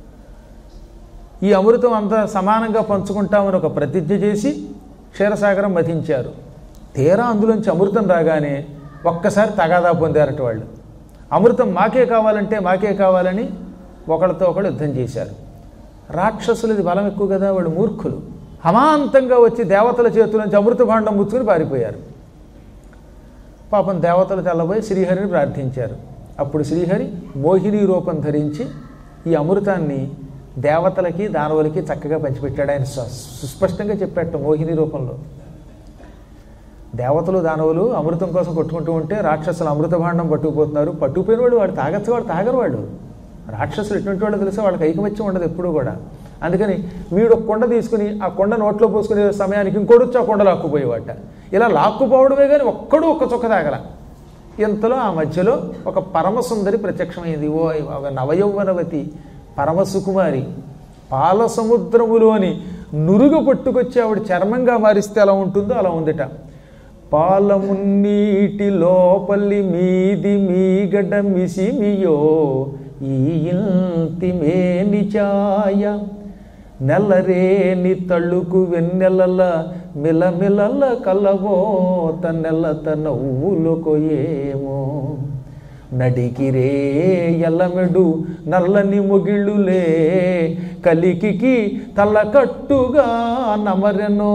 ఈ అమృతం అంతా సమానంగా పంచుకుంటామని ఒక ప్రతిజ్ఞ చేసి క్షీరసాగరం మధించారు తీరా అందులోంచి అమృతం రాగానే ఒక్కసారి తగాదా పొందారట వాళ్ళు అమృతం మాకే కావాలంటే మాకే కావాలని ఒకళ్ళతో ఒకళ్ళు యుద్ధం చేశారు రాక్షసులది బలం ఎక్కువ కదా వాళ్ళు మూర్ఖులు అమాంతంగా వచ్చి దేవతల చేతుల నుంచి అమృత భాండం ముచ్చుకుని పారిపోయారు పాపం దేవతలు తెల్లబోయి శ్రీహరిని ప్రార్థించారు అప్పుడు శ్రీహరి మోహిని రూపం ధరించి ఈ అమృతాన్ని దేవతలకి దానవులకి చక్కగా పంచిపెట్టాడు ఆయన స్వ- సుస్పష్టంగా చెప్పాట మోహిని రూపంలో దేవతలు దానవులు అమృతం కోసం కొట్టుకుంటూ ఉంటే రాక్షసులు అమృత భాండం పట్టుకుపోతున్నారు పట్టుకుపోయిన వాడు వాడు తాగచ్చు వాడు తాగరు వాడు రాక్షసులు ఎటువంటి వాళ్ళు తెలిసే వాళ్ళకి ఐకమత్యం ఉండదు ఎప్పుడూ కూడా అందుకని వీడు ఒక కొండ తీసుకుని ఆ కొండ నోట్లో పోసుకునే సమయానికి ఇంకోటి వచ్చి ఆ కొండ లాక్కుపోయేవాట ఇలా లాక్కుపోవడమే కానీ ఒక్కడు ఒక్క చుక్క తాగల ఇంతలో ఆ మధ్యలో ఒక పరమసుందరి ప్రత్యక్షమైంది ఓ నవయౌవనవతి పరమసుకుమారి పాల సముద్రములోని నురుగ పట్టుకొచ్చి ఆవిడ చర్మంగా మారిస్తే ఎలా ఉంటుందో అలా ఉందిట పాలమున్నీటి లోపలి మీది మీగడ మిసిమియో ఈ ఇంటి మేని ఛాయ నెలరేని తళ్ళుకు వెన్నెలల మిలమిలల కలవోత నెలత నవ్వులకు ఏమో నడికిరే ఎల్లమెడు నల్లని మొగిళ్ళులే కలికికి తలకట్టుగా నమరెనో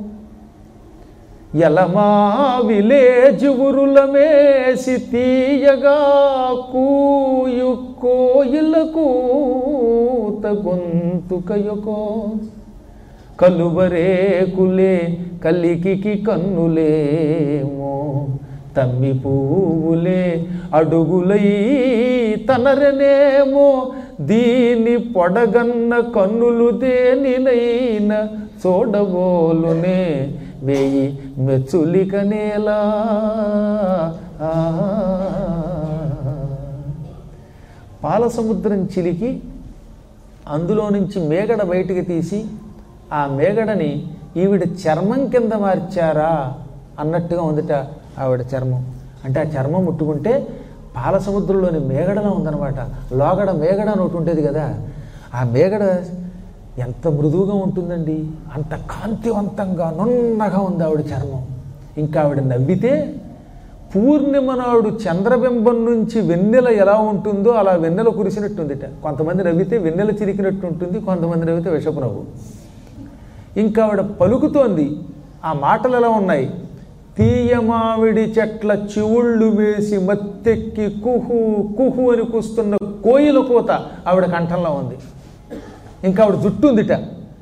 ఎలమా విలేజ్ ఉరులమేసి తీయగా కూయు కోయిలకు గొంతుకయొకో కలువరేకులే కలికికి కన్నులేమో తమ్మి పువ్వులే అడుగులై తనరనేమో దీని పొడగన్న కన్నులు దేనినైనా చూడబోలునే వేయి మెచ్చులిక నేలా ఆ. పాల సముద్రం చిలికి అందులో నుంచి మేగడ బయటికి తీసి ఆ మేగడని ఈవిడ చర్మం కింద మార్చారా అన్నట్టుగా ఉందిట ఆవిడ చర్మం అంటే ఆ చర్మం ముట్టుకుంటే పాల సముద్రంలోని మేగడలా ఉందన్నమాట లోగడ మేగడ అని ఒకటి ఉంటుంది కదా ఆ మేగడ ఎంత మృదువుగా ఉంటుందండి అంత కాంతివంతంగా నున్నగా ఉంది ఆవిడ చర్మం ఇంకా ఆవిడ నవ్వితే పూర్ణిమ నాడు చంద్రబింబం నుంచి వెన్నెల ఎలా ఉంటుందో అలా వెన్నెల కురిసినట్టుందిట కొంతమంది నవ్వితే వెన్నెల చిరికినట్టు ఉంటుంది కొంతమంది నవ్వితే విషపు నవ్వు ఇంకా ఆవిడ పలుకుతోంది ఆ మాటలు ఎలా ఉన్నాయి తీయమావిడి చెట్ల చివుళ్ళు వేసి మత్తెక్కి కుహు కుహు అని కూస్తున్న కోయిల కోత ఆవిడ కంఠంలో ఉంది ఇంకా ఆవిడ జుట్టు ఉందిట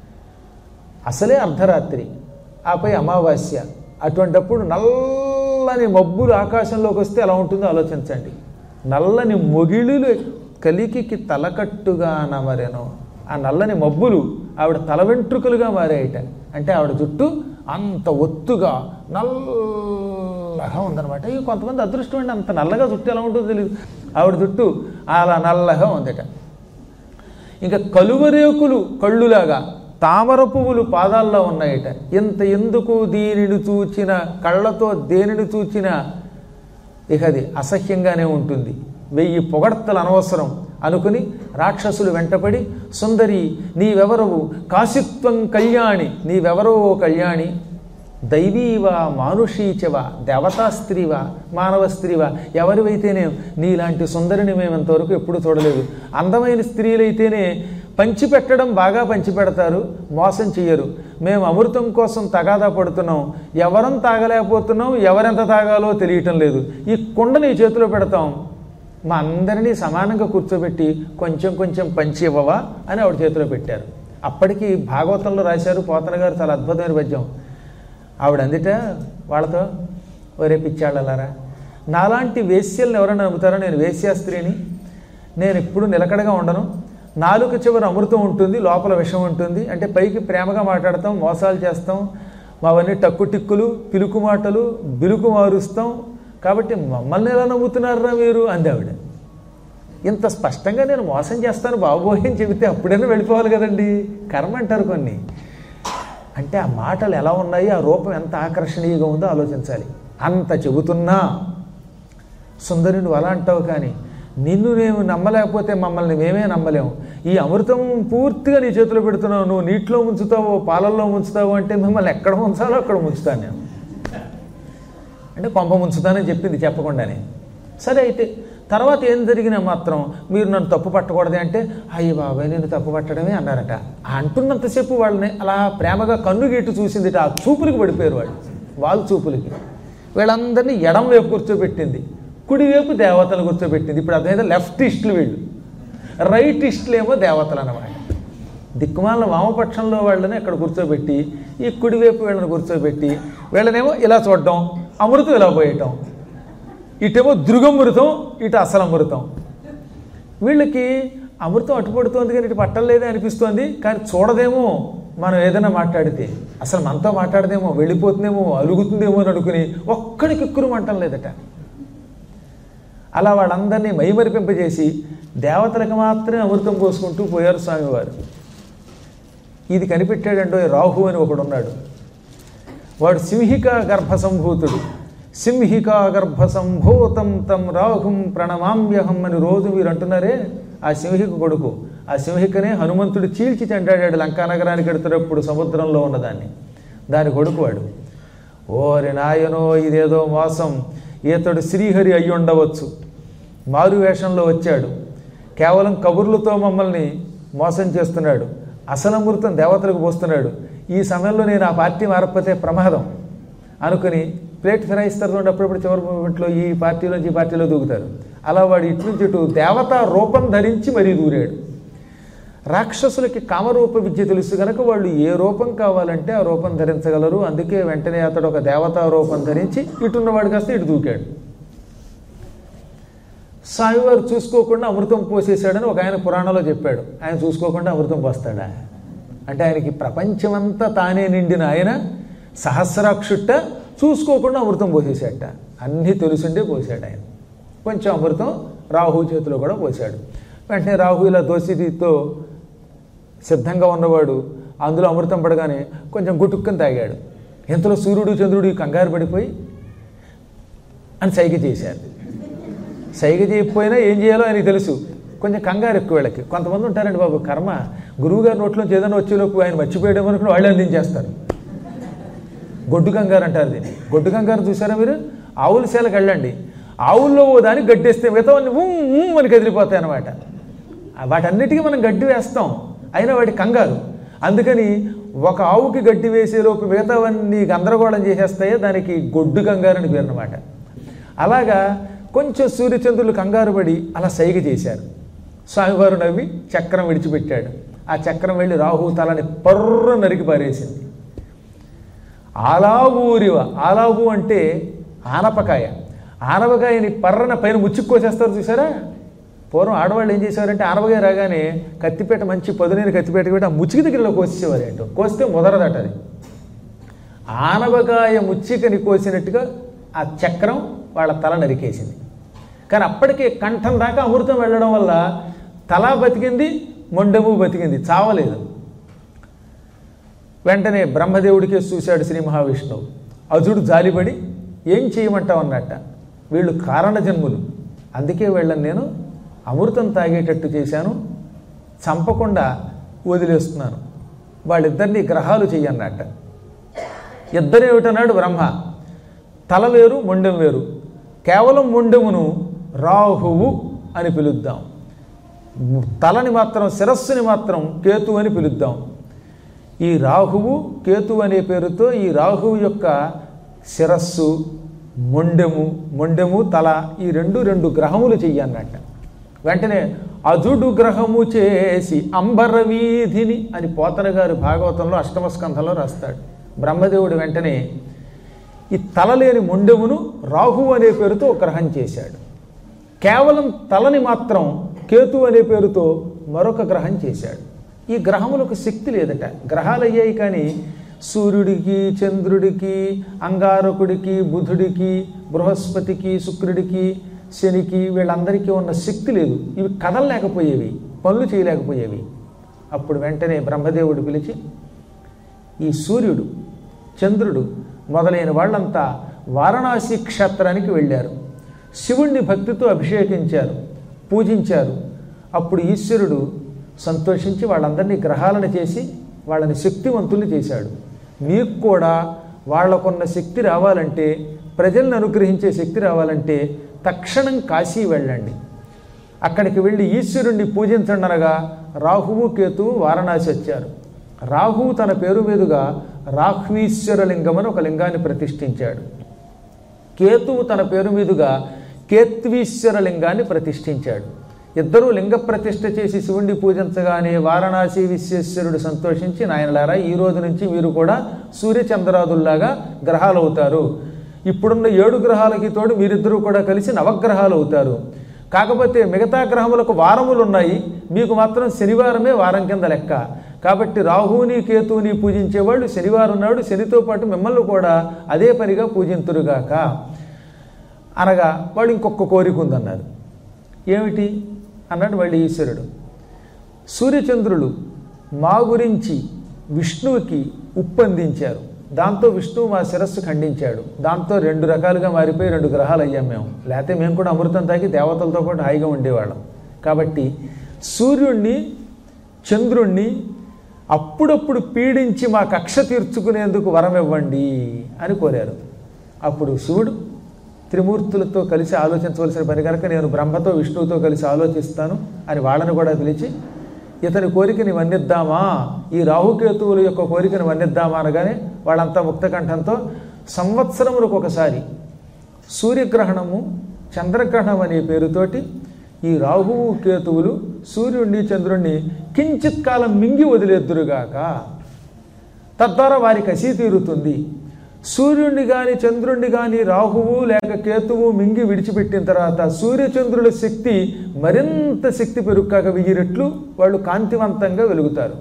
అసలే అర్ధరాత్రి ఆపై అమావాస్య అటువంటప్పుడు నల్లని మబ్బులు ఆకాశంలోకి వస్తే ఎలా ఉంటుందో ఆలోచించండి నల్లని మొగిళులు కలికికి తలకట్టుగా నమరెను ఆ నల్లని మబ్బులు ఆవిడ తల వెంట్రుకలుగా మారాయట అంటే ఆవిడ జుట్టు అంత ఒత్తుగా నల్లగా ఉందన్నమాట ఇక కొంతమంది అదృష్టం అండి అంత నల్లగా జుట్టు ఎలా ఉంటుందో తెలియదు ఆవిడ జుట్టు అలా నల్లగా ఉందట ఇంకా కలువరేకులు కళ్ళులాగా తామర పువ్వులు పాదాల్లో ఉన్నాయట ఇంత ఎందుకు దీనిని చూచిన కళ్ళతో దేనిని చూచినా ఇక అది అసహ్యంగానే ఉంటుంది వెయ్యి పొగడ్తలు అనవసరం అనుకుని రాక్షసులు వెంటపడి సుందరి నీవెవరవు కాశిత్వం కళ్యాణి నీవెవరవో కళ్యాణి దైవీవా మానుషీచవా దేవతా స్త్రీవా మానవ స్త్రీవా ఎవరివైతేనే నీలాంటి సుందరిని మేము ఇంతవరకు ఎప్పుడూ చూడలేదు అందమైన స్త్రీలైతేనే పంచిపెట్టడం బాగా పంచిపెడతారు మోసం చెయ్యరు మేము అమృతం కోసం తగాదా పడుతున్నాం ఎవరం తాగలేకపోతున్నాం ఎవరెంత తాగాలో తెలియటం లేదు ఈ కుండ నీ చేతిలో పెడతాం మా అందరినీ సమానంగా కూర్చోబెట్టి కొంచెం కొంచెం పంచి ఇవ్వవా అని ఆవిడ చేతిలో పెట్టారు అప్పటికి భాగవతంలో రాశారు పోతన గారు చాలా అద్భుతమైన పద్యం ఆవిడ అందుట వాళ్ళతో ఒరే పిచ్చాళ్ళలారా నాలాంటి వేశ్యలను ఎవరైనా నమ్ముతారో నేను వేశ్యాస్త్రీని నేను ఎప్పుడు నిలకడగా ఉండను నాలుక చివర అమృతం ఉంటుంది లోపల విషం ఉంటుంది అంటే పైకి ప్రేమగా మాట్లాడతాం మోసాలు చేస్తాం మావన్నీ టక్కు టిక్కులు పిలుకు మాటలు బిలుకు మారుస్తాం కాబట్టి మమ్మల్ని ఎలా నమ్ముతున్నారా మీరు అంది ఆవిడ ఇంత స్పష్టంగా నేను మోసం చేస్తాను బాబోయ్ అని చెబితే అప్పుడైనా వెళ్ళిపోవాలి కదండి కర్మ అంటారు కొన్ని అంటే ఆ మాటలు ఎలా ఉన్నాయి ఆ రూపం ఎంత ఆకర్షణీయంగా ఉందో ఆలోచించాలి అంత చెబుతున్నా సుందరి నువ్వు అలా అంటావు కానీ నిన్ను నేను నమ్మలేకపోతే మమ్మల్ని మేమే నమ్మలేము ఈ అమృతం పూర్తిగా నీ చేతిలో పెడుతున్నావు నువ్వు నీటిలో ముంచుతావు పాలల్లో ముంచుతావు అంటే మిమ్మల్ని ఎక్కడ ముంచాలో అక్కడ ముంచుతాను నేను అంటే కొంప ముంచుతానని చెప్పింది చెప్పకుండానే సరే అయితే తర్వాత ఏం జరిగినా మాత్రం మీరు నన్ను తప్పు పట్టకూడదు అంటే అయ్యి బాబాయ్ నేను తప్పు పట్టడమే అన్నారట అంటున్నంతసేపు వాళ్ళని అలా ప్రేమగా కన్ను గీటు చూసింది ఆ చూపులకి పడిపోయారు వాళ్ళు వాళ్ళ చూపులకి వీళ్ళందరినీ ఎడం వైపు కూర్చోబెట్టింది కుడివైపు దేవతలు కూర్చోబెట్టింది ఇప్పుడు అర్థమైతే లెఫ్ట్ ఇస్టులు వీళ్ళు రైట్ ఇస్టులు ఏమో దేవతలు అన్నమాట దిక్కుమాల వామపక్షంలో వాళ్ళని అక్కడ కూర్చోబెట్టి ఈ కుడివైపు వీళ్ళని కూర్చోబెట్టి వీళ్ళనేమో ఇలా చూడటం అమృతం ఇలా పోయటం ఇటేమో దృగమృతం ఇటు అసలు అమృతం వీళ్ళకి అమృతం అట్టుపడుతోంది కానీ ఇటు పట్టలేదే అనిపిస్తోంది కానీ చూడదేమో మనం ఏదైనా మాట్లాడితే అసలు మనతో మాట్లాడదేమో వెళ్ళిపోతుందేమో అలుగుతుందేమో అని అనుకుని ఒక్కడికి ఎక్కురు మంటం లేదట అలా వాళ్ళందరినీ మైమరిపింపజేసి దేవతలకు మాత్రమే అమృతం పోసుకుంటూ పోయారు స్వామివారు ఇది కనిపెట్టాడండో రాహు అని ఒకడు ఉన్నాడు వాడు సింహిక గర్భ సంభూతుడు సింహికా గర్భ సంభూతం తం రాహుం ప్రణమామ్యహం అని రోజు మీరు అంటున్నారే ఆ సింహిక కొడుకు ఆ సింహికనే హనుమంతుడు చీల్చి చెండాడాడు లంకానగరానికి ఎడుతున్నప్పుడు సముద్రంలో ఉన్నదాన్ని దాని కొడుకు వాడు ఓరి నాయనో ఇదేదో మోసం ఈతడు శ్రీహరి అయి ఉండవచ్చు మారు వేషంలో వచ్చాడు కేవలం కబుర్లతో మమ్మల్ని మోసం చేస్తున్నాడు అసలు అమృతం దేవతలకు పోస్తున్నాడు ఈ సమయంలో నేను ఆ పార్టీ మారకపోతే ప్రమాదం అనుకుని ప్లేట్ ఫిరాయిస్తారు చూడండి అప్పుడప్పుడు చివరి మూమెంట్లో ఈ పార్టీలోంచి ఈ పార్టీలో దూకుతారు అలా వాడు ఇటు నుంచి ఇటు దేవతా రూపం ధరించి మరీ దూరాడు రాక్షసులకి కామరూప విద్య తెలుసు కనుక వాళ్ళు ఏ రూపం కావాలంటే ఆ రూపం ధరించగలరు అందుకే వెంటనే అతడు ఒక దేవతా రూపం ధరించి ఇటున్నవాడు కాస్త ఇటు దూకాడు స్వామివారు చూసుకోకుండా అమృతం పోసేశాడని ఒక ఆయన పురాణంలో చెప్పాడు ఆయన చూసుకోకుండా అమృతం పోస్తాడా అంటే ఆయనకి ప్రపంచమంతా తానే నిండిన ఆయన సహస్రాక్షుట్ట చూసుకోకుండా అమృతం పోసేసాట అన్నీ తెలుసుండే పోసాడు ఆయన కొంచెం అమృతం రాహు చేతిలో కూడా పోసాడు వెంటనే రాహు ఇలా దోసిటితో సిద్ధంగా ఉన్నవాడు అందులో అమృతం పడగానే కొంచెం గుటుక్కని తాగాడు ఇంతలో సూర్యుడు చంద్రుడు కంగారు పడిపోయి అని సైగ చేశారు సైగ చేయకపోయినా ఏం చేయాలో ఆయనకి తెలుసు కొంచెం కంగారు ఎక్కువ వీళ్ళకి కొంతమంది ఉంటారండి బాబు కర్మ గురువుగారి నోట్లోంచి ఏదైనా వచ్చేలోపు ఆయన మర్చిపోయడం అనుకుని వాళ్ళే అందించేస్తారు గొడ్డు కంగారు అంటారు దీన్ని గొడ్డు కంగారు చూసారా మీరు ఆవుల సేలకు వెళ్ళండి ఆవుల్లో ఓ దానికి గడ్డేస్తే మిగతావన్నీ ఊ ఊ అని కదిలిపోతాయి అన్నమాట వాటన్నిటికీ మనం గడ్డి వేస్తాం అయినా వాటి కంగారు అందుకని ఒక ఆవుకి గడ్డి వేసేలోపు మిగతావన్నీ గందరగోళం చేసేస్తాయో దానికి గొడ్డు కంగారు అని పేరు అనమాట అలాగా కొంచెం సూర్యచంద్రులు కంగారు పడి అలా సైగ చేశారు స్వామివారు నవ్వి చక్రం విడిచిపెట్టాడు ఆ చక్రం వెళ్ళి రాహు తలని పర్ర నరికి పారేసింది ఆలావూరివ ఆలావు అంటే ఆనపకాయ ఆనపకాయని పర్రన పైన ముచ్చుక్కోసేస్తారు చూసారా పూర్వం ఆడవాళ్ళు ఏం చేసేవారంటే ఆనపకాయ రాగానే కత్తిపేట మంచి పదునైన కత్తిపేట పెట్టి ఆ ముచ్చికి దగ్గరలో కోసేవారు ఏంటో కోస్తే ముదరదట అది ఆనపకాయ ముచ్చికని కోసినట్టుగా ఆ చక్రం వాళ్ళ తల నరికేసింది కానీ అప్పటికే కంఠం దాకా అమృతం వెళ్ళడం వల్ల తల బతికింది మొండెము బతికింది చావలేదు వెంటనే బ్రహ్మదేవుడికే చూశాడు శ్రీ మహావిష్ణువు అజుడు జాలిపడి ఏం చేయమంటావు అన్నట్ట వీళ్ళు కారణ జన్ములు అందుకే వీళ్ళని నేను అమృతం తాగేటట్టు చేశాను చంపకుండా వదిలేస్తున్నాను వాళ్ళిద్దరినీ గ్రహాలు చెయ్యన్నట్ట ఇద్దరేమిటన్నాడు బ్రహ్మ తల వేరు మొండెం వేరు కేవలం మొండెమును రాహువు అని పిలుద్దాం తలని మాత్రం శిరస్సుని మాత్రం కేతు అని పిలుద్దాం ఈ రాహువు కేతు అనే పేరుతో ఈ రాహువు యొక్క శిరస్సు మొండెము మొండెము తల ఈ రెండు రెండు గ్రహములు చెయ్యన్నట్ట వెంటనే అజుడు గ్రహము చేసి అంబర వీధిని అని పోతన గారు భాగవతంలో అష్టమ స్కంధంలో రాస్తాడు బ్రహ్మదేవుడు వెంటనే ఈ తలలేని మొండెమును రాహు అనే పేరుతో ఒక గ్రహం చేశాడు కేవలం తలని మాత్రం కేతు అనే పేరుతో మరొక గ్రహం చేశాడు ఈ గ్రహములకు శక్తి లేదట గ్రహాలు అయ్యాయి కానీ సూర్యుడికి చంద్రుడికి అంగారకుడికి బుధుడికి బృహస్పతికి శుక్రుడికి శనికి వీళ్ళందరికీ ఉన్న శక్తి లేదు ఇవి కదలలేకపోయేవి పనులు చేయలేకపోయేవి అప్పుడు వెంటనే బ్రహ్మదేవుడు పిలిచి ఈ సూర్యుడు చంద్రుడు మొదలైన వాళ్ళంతా వారణాసి క్షేత్రానికి వెళ్ళారు శివుణ్ణి భక్తితో అభిషేకించారు పూజించారు అప్పుడు ఈశ్వరుడు సంతోషించి వాళ్ళందరినీ గ్రహాలను చేసి వాళ్ళని శక్తివంతుల్ని చేశాడు మీకు కూడా వాళ్ళకున్న శక్తి రావాలంటే ప్రజల్ని అనుగ్రహించే శక్తి రావాలంటే తక్షణం కాశీ వెళ్ళండి అక్కడికి వెళ్ళి ఈశ్వరుణ్ణి పూజించండి అనగా రాహువు కేతువు వారణాసి వచ్చారు రాహువు తన పేరు మీదుగా రాహ్వీశ్వర లింగం అని ఒక లింగాన్ని ప్రతిష్ఠించాడు కేతువు తన పేరు మీదుగా కేత్వీశ్వర లింగాన్ని ప్రతిష్ఠించాడు ఇద్దరూ లింగ ప్రతిష్ఠ చేసి శివుణ్ణి పూజించగానే వారణాసి విశ్వేశ్వరుడు సంతోషించి నాయనలారా ఈ రోజు నుంచి మీరు కూడా సూర్యచంద్రాదుల్లాగా గ్రహాలు అవుతారు ఇప్పుడున్న ఏడు గ్రహాలకి తోడు మీరిద్దరూ కూడా కలిసి నవగ్రహాలు అవుతారు కాకపోతే మిగతా గ్రహములకు వారములు ఉన్నాయి మీకు మాత్రం శనివారమే వారం కింద లెక్క కాబట్టి రాహువుని కేతువుని పూజించేవాళ్ళు శనివారం నాడు శనితో పాటు మిమ్మల్ని కూడా అదే పనిగా పూజింతురుగాక అనగా వాళ్ళు ఇంకొక కోరిక ఉందన్నారు ఏమిటి అన్నాడు మళ్ళీ ఈశ్వరుడు సూర్యచంద్రులు మా గురించి విష్ణువుకి ఉప్పందించారు దాంతో విష్ణువు మా శిరస్సు ఖండించాడు దాంతో రెండు రకాలుగా మారిపోయి రెండు గ్రహాలు అయ్యాం మేము లేకపోతే మేము కూడా అమృతం తాగి దేవతలతో పాటు హాయిగా ఉండేవాళ్ళం కాబట్టి సూర్యుణ్ణి చంద్రుణ్ణి అప్పుడప్పుడు పీడించి మా కక్ష తీర్చుకునేందుకు వరం ఇవ్వండి అని కోరారు అప్పుడు శివుడు త్రిమూర్తులతో కలిసి ఆలోచించవలసిన పని కనుక నేను బ్రహ్మతో విష్ణువుతో కలిసి ఆలోచిస్తాను అని వాళ్ళని కూడా పిలిచి ఇతని కోరికని వన్నిద్దామా ఈ రాహుకేతువుల యొక్క కోరికని వన్నిద్దామా అనగానే వాళ్ళంతా ముక్తకంఠంతో సంవత్సరములకు ఒకసారి సూర్యగ్రహణము చంద్రగ్రహణం అనే పేరుతోటి ఈ రాహువు కేతువులు సూర్యుడిని చంద్రుణ్ణి కించిత్ కాలం మింగి వదిలేద్దురుగాక తద్వారా వారి కసి తీరుతుంది సూర్యుడిని కానీ చంద్రుణ్ణి కానీ రాహువు లేక కేతువు మింగి విడిచిపెట్టిన తర్వాత సూర్యచంద్రుల శక్తి మరింత శక్తి పెరుక్కాక వెయ్యి రెట్లు వాళ్ళు కాంతివంతంగా వెలుగుతారు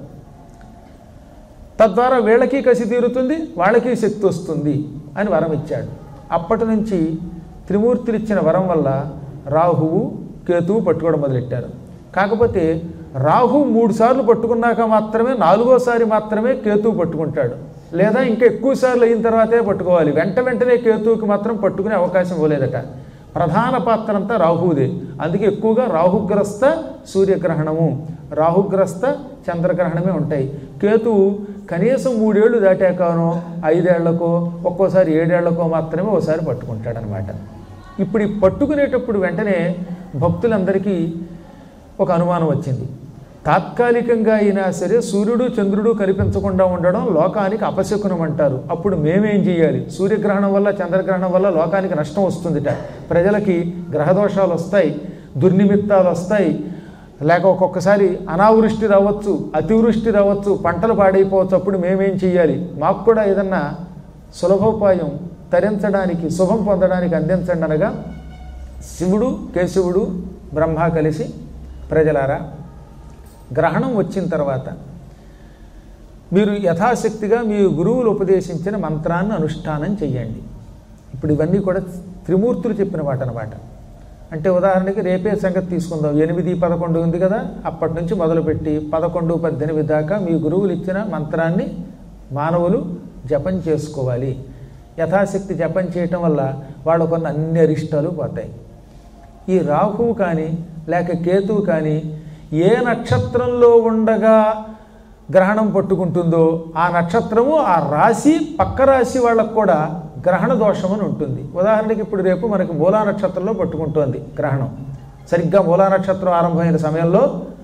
తద్వారా వీళ్ళకి కసి తీరుతుంది వాళ్ళకి శక్తి వస్తుంది అని వరం ఇచ్చాడు అప్పటి నుంచి త్రిమూర్తులు ఇచ్చిన వరం వల్ల రాహువు కేతువు పట్టుకోవడం మొదలెట్టారు కాకపోతే రాహు మూడు సార్లు పట్టుకున్నాక మాత్రమే నాలుగోసారి మాత్రమే కేతువు పట్టుకుంటాడు లేదా ఇంకా ఎక్కువ సార్లు అయిన తర్వాతే పట్టుకోవాలి వెంట వెంటనే కేతువుకి మాత్రం పట్టుకునే అవకాశం ఇవ్వలేదట ప్రధాన పాత్ర అంతా రాహువుదే అందుకే ఎక్కువగా రాహుగ్రస్త సూర్యగ్రహణము రాహుగ్రస్త చంద్రగ్రహణమే ఉంటాయి కేతువు కనీసం మూడేళ్లు దాటాకనో ఐదేళ్లకో ఒక్కోసారి ఏడేళ్లకో మాత్రమే ఒకసారి పట్టుకుంటాడనమాట ఇప్పుడు ఈ పట్టుకునేటప్పుడు వెంటనే భక్తులందరికీ ఒక అనుమానం వచ్చింది తాత్కాలికంగా అయినా సరే సూర్యుడు చంద్రుడు కనిపించకుండా ఉండడం లోకానికి అపశకునం అంటారు అప్పుడు మేమేం చేయాలి సూర్యగ్రహణం వల్ల చంద్రగ్రహణం వల్ల లోకానికి నష్టం వస్తుందిట ప్రజలకి గ్రహదోషాలు వస్తాయి దుర్నిమిత్తాలు వస్తాయి లేక ఒక్కొక్కసారి అనావృష్టి రావచ్చు అతివృష్టి రావచ్చు పంటలు పాడైపోవచ్చు అప్పుడు మేమేం చెయ్యాలి మాకు కూడా ఏదన్నా సులభోపాయం తరించడానికి శుభం పొందడానికి అందించండి అనగా శివుడు కేశవుడు బ్రహ్మ కలిసి ప్రజలారా గ్రహణం వచ్చిన తర్వాత మీరు యథాశక్తిగా మీ గురువులు ఉపదేశించిన మంత్రాన్ని అనుష్ఠానం చెయ్యండి ఇప్పుడు ఇవన్నీ కూడా త్రిమూర్తులు చెప్పిన మాట అనమాట అంటే ఉదాహరణకి రేపే సంగతి తీసుకుందాం ఎనిమిది పదకొండు ఉంది కదా అప్పటి నుంచి మొదలుపెట్టి పదకొండు పద్దెనిమిది దాకా మీ గురువులు ఇచ్చిన మంత్రాన్ని మానవులు జపం చేసుకోవాలి యథాశక్తి జపం చేయటం వల్ల వాళ్ళకున్న అన్ని అరిష్టాలు పోతాయి ఈ రాహువు కానీ లేక కేతువు కానీ ఏ నక్షత్రంలో ఉండగా గ్రహణం పట్టుకుంటుందో ఆ నక్షత్రము ఆ రాశి పక్క రాశి వాళ్ళకు కూడా గ్రహణ దోషం అని ఉంటుంది ఉదాహరణకి ఇప్పుడు రేపు మనకి మూలా నక్షత్రంలో పట్టుకుంటోంది గ్రహణం సరిగ్గా మూలా నక్షత్రం ఆరంభమైన సమయంలో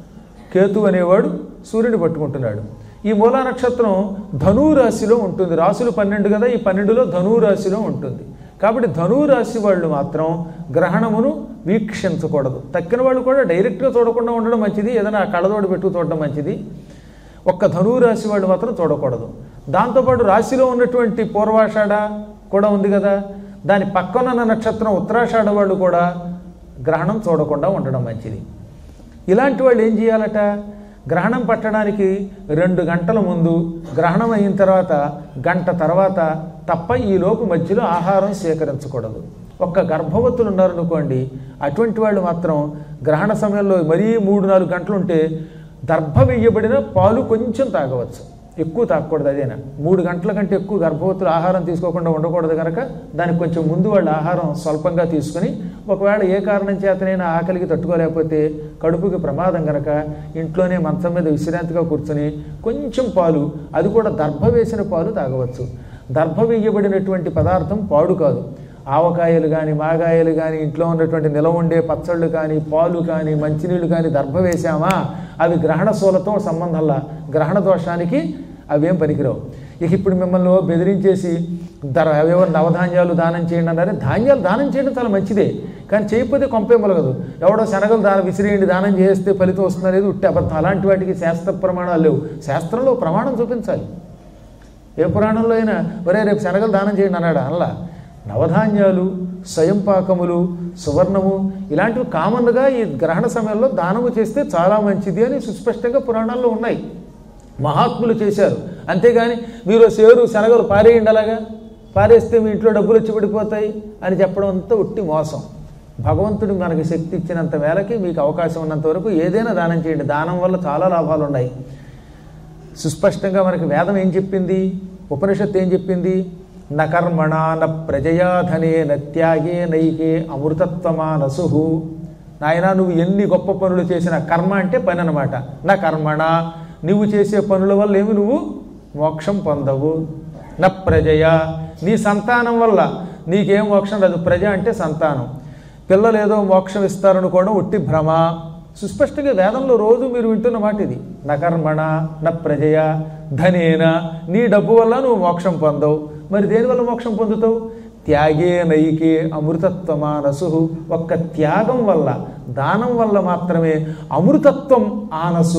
కేతు అనేవాడు సూర్యుని పట్టుకుంటున్నాడు ఈ మూలా నక్షత్రం ధనువు రాశిలో ఉంటుంది రాశులు పన్నెండు కదా ఈ పన్నెండులో ధనువు రాశిలో ఉంటుంది కాబట్టి ధనువు రాశి వాళ్ళు మాత్రం గ్రహణమును వీక్షించకూడదు తక్కిన వాళ్ళు కూడా డైరెక్ట్గా చూడకుండా ఉండడం మంచిది ఏదైనా కళ్ళతోడు పెట్టు చూడడం మంచిది ఒక్క ధనువు రాశి వాళ్ళు మాత్రం చూడకూడదు దాంతోపాటు రాశిలో ఉన్నటువంటి పూర్వాషాఢ కూడా ఉంది కదా దాని పక్కన ఉన్న నక్షత్రం ఉత్తరాషాఢ వాళ్ళు కూడా గ్రహణం చూడకుండా ఉండడం మంచిది ఇలాంటి వాళ్ళు ఏం చేయాలట గ్రహణం పట్టడానికి రెండు గంటల ముందు గ్రహణం అయిన తర్వాత గంట తర్వాత తప్ప ఈ లోపు మధ్యలో ఆహారం స్వీకరించకూడదు ఒక్క గర్భవతులు ఉన్నారనుకోండి అటువంటి వాళ్ళు మాత్రం గ్రహణ సమయంలో మరీ మూడు నాలుగు గంటలు ఉంటే దర్భ వేయబడిన పాలు కొంచెం తాగవచ్చు ఎక్కువ తాగకూడదు అదేనా మూడు గంటల కంటే ఎక్కువ గర్భవతులు ఆహారం తీసుకోకుండా ఉండకూడదు కనుక దానికి కొంచెం ముందు వాళ్ళు ఆహారం స్వల్పంగా తీసుకుని ఒకవేళ ఏ కారణం చేతనైనా ఆకలికి తట్టుకోలేకపోతే కడుపుకి ప్రమాదం కనుక ఇంట్లోనే మంచం మీద విశ్రాంతిగా కూర్చొని కొంచెం పాలు అది కూడా దర్భ వేసిన పాలు తాగవచ్చు దర్భ వేయబడినటువంటి పదార్థం పాడు కాదు ఆవకాయలు కానీ మాగాయలు కానీ ఇంట్లో ఉన్నటువంటి నిలవ ఉండే పచ్చళ్ళు కానీ పాలు కానీ మంచినీళ్ళు కానీ దర్భ వేశామా అవి గ్రహణ శూలతో సంబంధంలా గ్రహణ దోషానికి అవేం పనికిరావు ఇక ఇప్పుడు మిమ్మల్ని ఓ బెదిరించేసి ధర అవేవో నవధాన్యాలు దానం చేయండి అన్నారే ధాన్యాలు దానం చేయడం చాలా మంచిదే కానీ చేయకపోతే కొంపే మొలగదు ఎవడో శనగలు దానం విసిరేయండి దానం చేస్తే ఫలితం వస్తుంది అనేది ఉట్టి అబద్ధం అలాంటి వాటికి శాస్త్ర ప్రమాణాలు లేవు శాస్త్రంలో ప్రమాణం చూపించాలి ఏ పురాణంలో అయినా ఒరే రేపు శనగలు దానం చేయండి అన్నాడు అలా నవధాన్యాలు స్వయంపాకములు సువర్ణము ఇలాంటివి కామన్గా ఈ గ్రహణ సమయంలో దానము చేస్తే చాలా మంచిది అని సుస్పష్టంగా పురాణాల్లో ఉన్నాయి మహాత్ములు చేశారు అంతేగాని మీరు సేరు శనగలు పారేయండి అలాగా పారేస్తే మీ ఇంట్లో డబ్బులు వచ్చి పడిపోతాయి అని చెప్పడం అంతా ఉట్టి మోసం భగవంతుడు మనకి శక్తి ఇచ్చినంత మేరకి మీకు అవకాశం ఉన్నంత వరకు ఏదైనా దానం చేయండి దానం వల్ల చాలా లాభాలు ఉన్నాయి సుస్పష్టంగా మనకి వేదం ఏం చెప్పింది ఉపనిషత్తు ఏం చెప్పింది న కర్మణ న ప్రజయా ధనే నత్యాగే నైకే అమృతత్వమానసు నాయన నువ్వు ఎన్ని గొప్ప పనులు చేసినా కర్మ అంటే పని అనమాట నా కర్మణ నువ్వు చేసే పనుల వల్ల ఏమి నువ్వు మోక్షం పొందవు నా ప్రజయ నీ సంతానం వల్ల నీకేం మోక్షం రాదు ప్రజ అంటే సంతానం పిల్లలు ఏదో మోక్షం ఇస్తారనుకోవడం ఒట్టి భ్రమ సుస్పష్టంగా వేదంలో రోజు మీరు వింటున్న మాట ఇది నా కర్మణ నా ప్రజయ ధనేన నీ డబ్బు వల్ల నువ్వు మోక్షం పొందవు మరి దేనివల్ల మోక్షం పొందుతావు త్యాగే నైకే అమృతత్వమానసు ఒక్క త్యాగం వల్ల దానం వల్ల మాత్రమే అమృతత్వం ఆనసు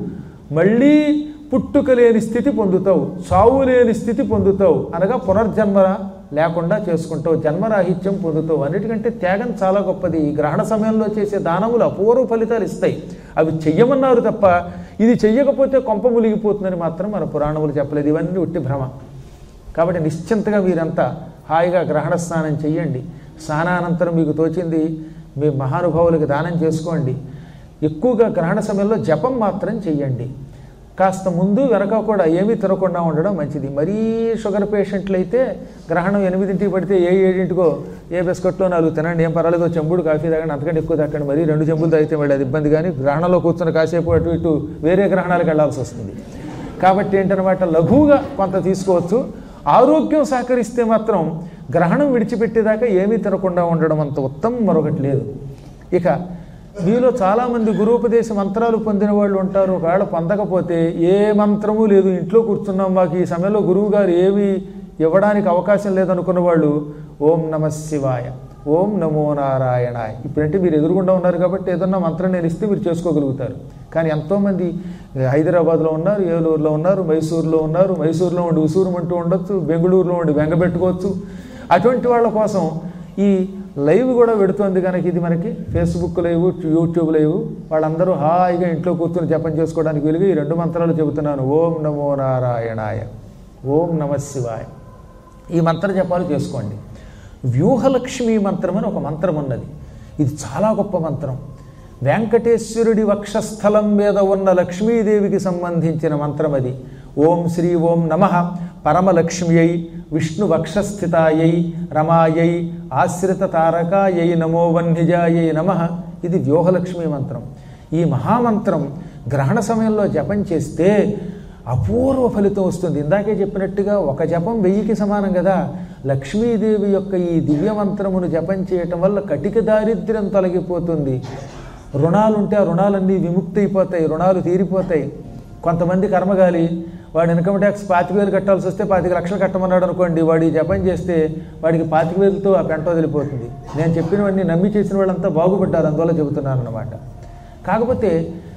మళ్ళీ పుట్టుక లేని స్థితి పొందుతావు చావు లేని స్థితి పొందుతావు అనగా పునర్జన్మ లేకుండా చేసుకుంటావు జన్మరాహిత్యం పొందుతావు అన్నిటికంటే త్యాగం చాలా గొప్పది ఈ గ్రహణ సమయంలో చేసే దానములు అపూర్వ ఫలితాలు ఇస్తాయి అవి చెయ్యమన్నారు తప్ప ఇది చెయ్యకపోతే కొంప మునిగిపోతుందని మాత్రం మన పురాణములు చెప్పలేదు ఇవన్నీ ఉట్టి భ్రమ కాబట్టి నిశ్చింతగా మీరంతా హాయిగా గ్రహణ స్నానం చెయ్యండి స్నానానంతరం మీకు తోచింది మీ మహానుభావులకి దానం చేసుకోండి ఎక్కువగా గ్రహణ సమయంలో జపం మాత్రం చెయ్యండి కాస్త ముందు వెనక కూడా ఏమీ తినకుండా ఉండడం మంచిది మరీ షుగర్ పేషెంట్లు అయితే గ్రహణం ఎనిమిదింటికి పడితే ఏ ఏడింటికో ఏ బిస్కెట్లో నాలుగు తినండి ఏం పర్వాలేదు చెంబుడు కాఫీ తాగండి అంతకంటే ఎక్కువ తాకండి మరీ రెండు చెంబులు తాగితే మళ్ళీ అది ఇబ్బంది కానీ గ్రహణంలో కూర్చుని కాసేపు అటు ఇటు వేరే గ్రహణాలకు వెళ్ళాల్సి వస్తుంది కాబట్టి ఏంటనమాట లఘువుగా కొంత తీసుకోవచ్చు ఆరోగ్యం సహకరిస్తే మాత్రం గ్రహణం విడిచిపెట్టేదాకా ఏమీ తినకుండా ఉండడం అంత ఉత్తమం మరొకటి లేదు ఇక మీలో చాలామంది గురూపదేశ మంత్రాలు పొందిన వాళ్ళు ఉంటారు ఒకవేళ పొందకపోతే ఏ మంత్రము లేదు ఇంట్లో కూర్చున్నాం మాకు ఈ సమయంలో గురువు గారు ఏమి ఇవ్వడానికి అవకాశం లేదనుకున్న వాళ్ళు ఓం నమ శివాయ ఓం నమో నారాయణాయ ఇప్పుడంటే మీరు ఎదురుగుండా ఉన్నారు కాబట్టి ఏదన్నా మంత్రం నేను ఇస్తే మీరు చేసుకోగలుగుతారు కానీ ఎంతోమంది హైదరాబాద్లో ఉన్నారు ఏలూరులో ఉన్నారు మైసూరులో ఉన్నారు మైసూరులో ఉండి ఉసూరు అంటూ ఉండొచ్చు బెంగళూరులో ఉండి బెంగపెట్టుకోవచ్చు అటువంటి వాళ్ళ కోసం ఈ లైవ్ కూడా పెడుతోంది కనుక ఇది మనకి ఫేస్బుక్ లైవ్ యూట్యూబ్ లైవ్ వాళ్ళందరూ హాయిగా ఇంట్లో కూర్చొని జపం చేసుకోవడానికి వెలుగు ఈ రెండు మంత్రాలు చెబుతున్నాను ఓం నమో నారాయణాయ ఓం నమ శివాయ ఈ మంత్ర జపాలు చేసుకోండి వ్యూహలక్ష్మి మంత్రం అని ఒక మంత్రం ఉన్నది ఇది చాలా గొప్ప మంత్రం వెంకటేశ్వరుడి వక్షస్థలం మీద ఉన్న లక్ష్మీదేవికి సంబంధించిన మంత్రం అది ఓం శ్రీ ఓం నమ పరమలక్ష్మ్యై విష్ణు వక్షస్థితాయై రమాయై ఆశ్రిత తారకాయై నమో వన్నిజాయై నమ ఇది వ్యూహలక్ష్మి మంత్రం ఈ మహామంత్రం గ్రహణ సమయంలో జపం చేస్తే అపూర్వ ఫలితం వస్తుంది ఇందాకే చెప్పినట్టుగా ఒక జపం వెయ్యికి సమానం కదా లక్ష్మీదేవి యొక్క ఈ దివ్య మంత్రమును జపం చేయటం వల్ల కటిక దారిద్ర్యం తొలగిపోతుంది రుణాలుంటే ఆ రుణాలన్నీ విముక్తి అయిపోతాయి రుణాలు తీరిపోతాయి కొంతమంది కర్మగాలి వాడు ఇన్కమ్ ట్యాక్స్ పాతిక వేలు కట్టాల్సి వస్తే పాతిక లక్షలు కట్టమన్నాడు అనుకోండి వాడు ఈ జపం చేస్తే వాడికి పాతిక వేలతో ఆ పెంట వదిలిపోతుంది నేను చెప్పినవన్నీ నమ్మి చేసిన వాళ్ళంతా బాగుపడ్డారు అందువల్ల చెబుతున్నాను అనమాట కాకపోతే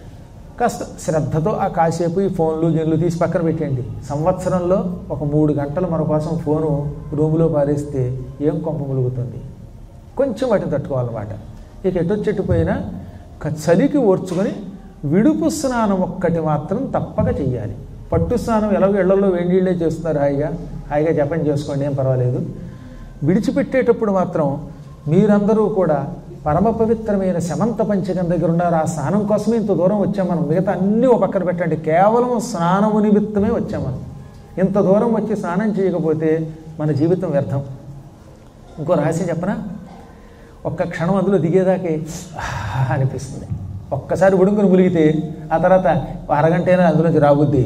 కాస్త శ్రద్ధతో ఆ కాసేపు ఈ ఫోన్లు గిన్లు తీసి పక్కన పెట్టండి సంవత్సరంలో ఒక మూడు గంటలు మన కోసం ఫోను రూములో పారేస్తే ఏం కొంప ములుగుతుంది కొంచెం వాటిని తట్టుకోవాలన్నమాట ఇక ఎటొచ్చెట్టు పోయినా క- చలికి ఓర్చుకొని విడుపు స్నానం ఒక్కటి మాత్రం తప్పక చెయ్యాలి పట్టు స్నానం ఎలాగో ఇళ్లలో వేడిళ్ళే చేస్తున్నారు హాయిగా హాయిగా జపం చేసుకోండి ఏం పర్వాలేదు విడిచిపెట్టేటప్పుడు మాత్రం మీరందరూ కూడా పరమ పవిత్రమైన శమంత పంచకం దగ్గర ఉన్నారు ఆ స్నానం కోసమే ఇంత దూరం వచ్చాం మనం మిగతా అన్నీ ఒక పక్కన పెట్టండి కేవలం స్నానము నిమిత్తమే వచ్చాం మనం ఇంత దూరం వచ్చి స్నానం చేయకపోతే మన జీవితం వ్యర్థం ఇంకో రహస్యం చెప్పనా ఒక్క క్షణం అందులో దిగేదాకే "ఆహ్" అనిపిస్తుంది ఒక్కసారి ఉడుకుని ములిగితే ఆ తర్వాత అరగంట అయినా అందులోంచి రాబుద్ది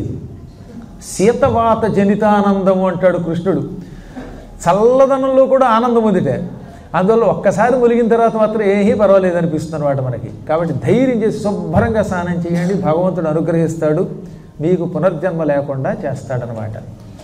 శీతవాత జనితానందము అంటాడు కృష్ణుడు చల్లదనంలో కూడా ఆనందం ఉందిటే అందువల్ల ఒక్కసారి ములిగిన తర్వాత మాత్రం ఏమీ పర్వాలేదు అనిపిస్తుంది అనమాట మనకి కాబట్టి ధైర్యం చేసి శుభ్రంగా స్నానం చేయండి భగవంతుడు అనుగ్రహిస్తాడు మీకు పునర్జన్మ లేకుండా చేస్తాడనమాట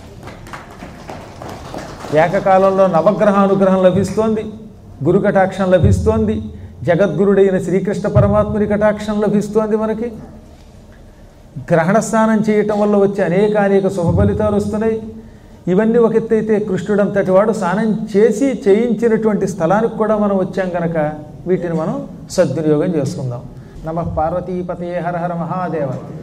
ఏకకాలంలో నవగ్రహ అనుగ్రహం లభిస్తోంది గురు కటాక్షం లభిస్తోంది జగద్గురుడైన శ్రీకృష్ణ పరమాత్ముని కటాక్షం లభిస్తోంది మనకి గ్రహణ స్నానం చేయటం వల్ల వచ్చే అనేక అనేక శుభ ఫలితాలు వస్తున్నాయి ఇవన్నీ ఒక ఎత్తు అయితే కృష్ణుడంతటి వాడు స్నానం చేసి చేయించినటువంటి స్థలానికి కూడా మనం వచ్చాం కనుక వీటిని మనం సద్వినియోగం చేసుకుందాం నమ పార్వతీపతే హర హర మహాదేవ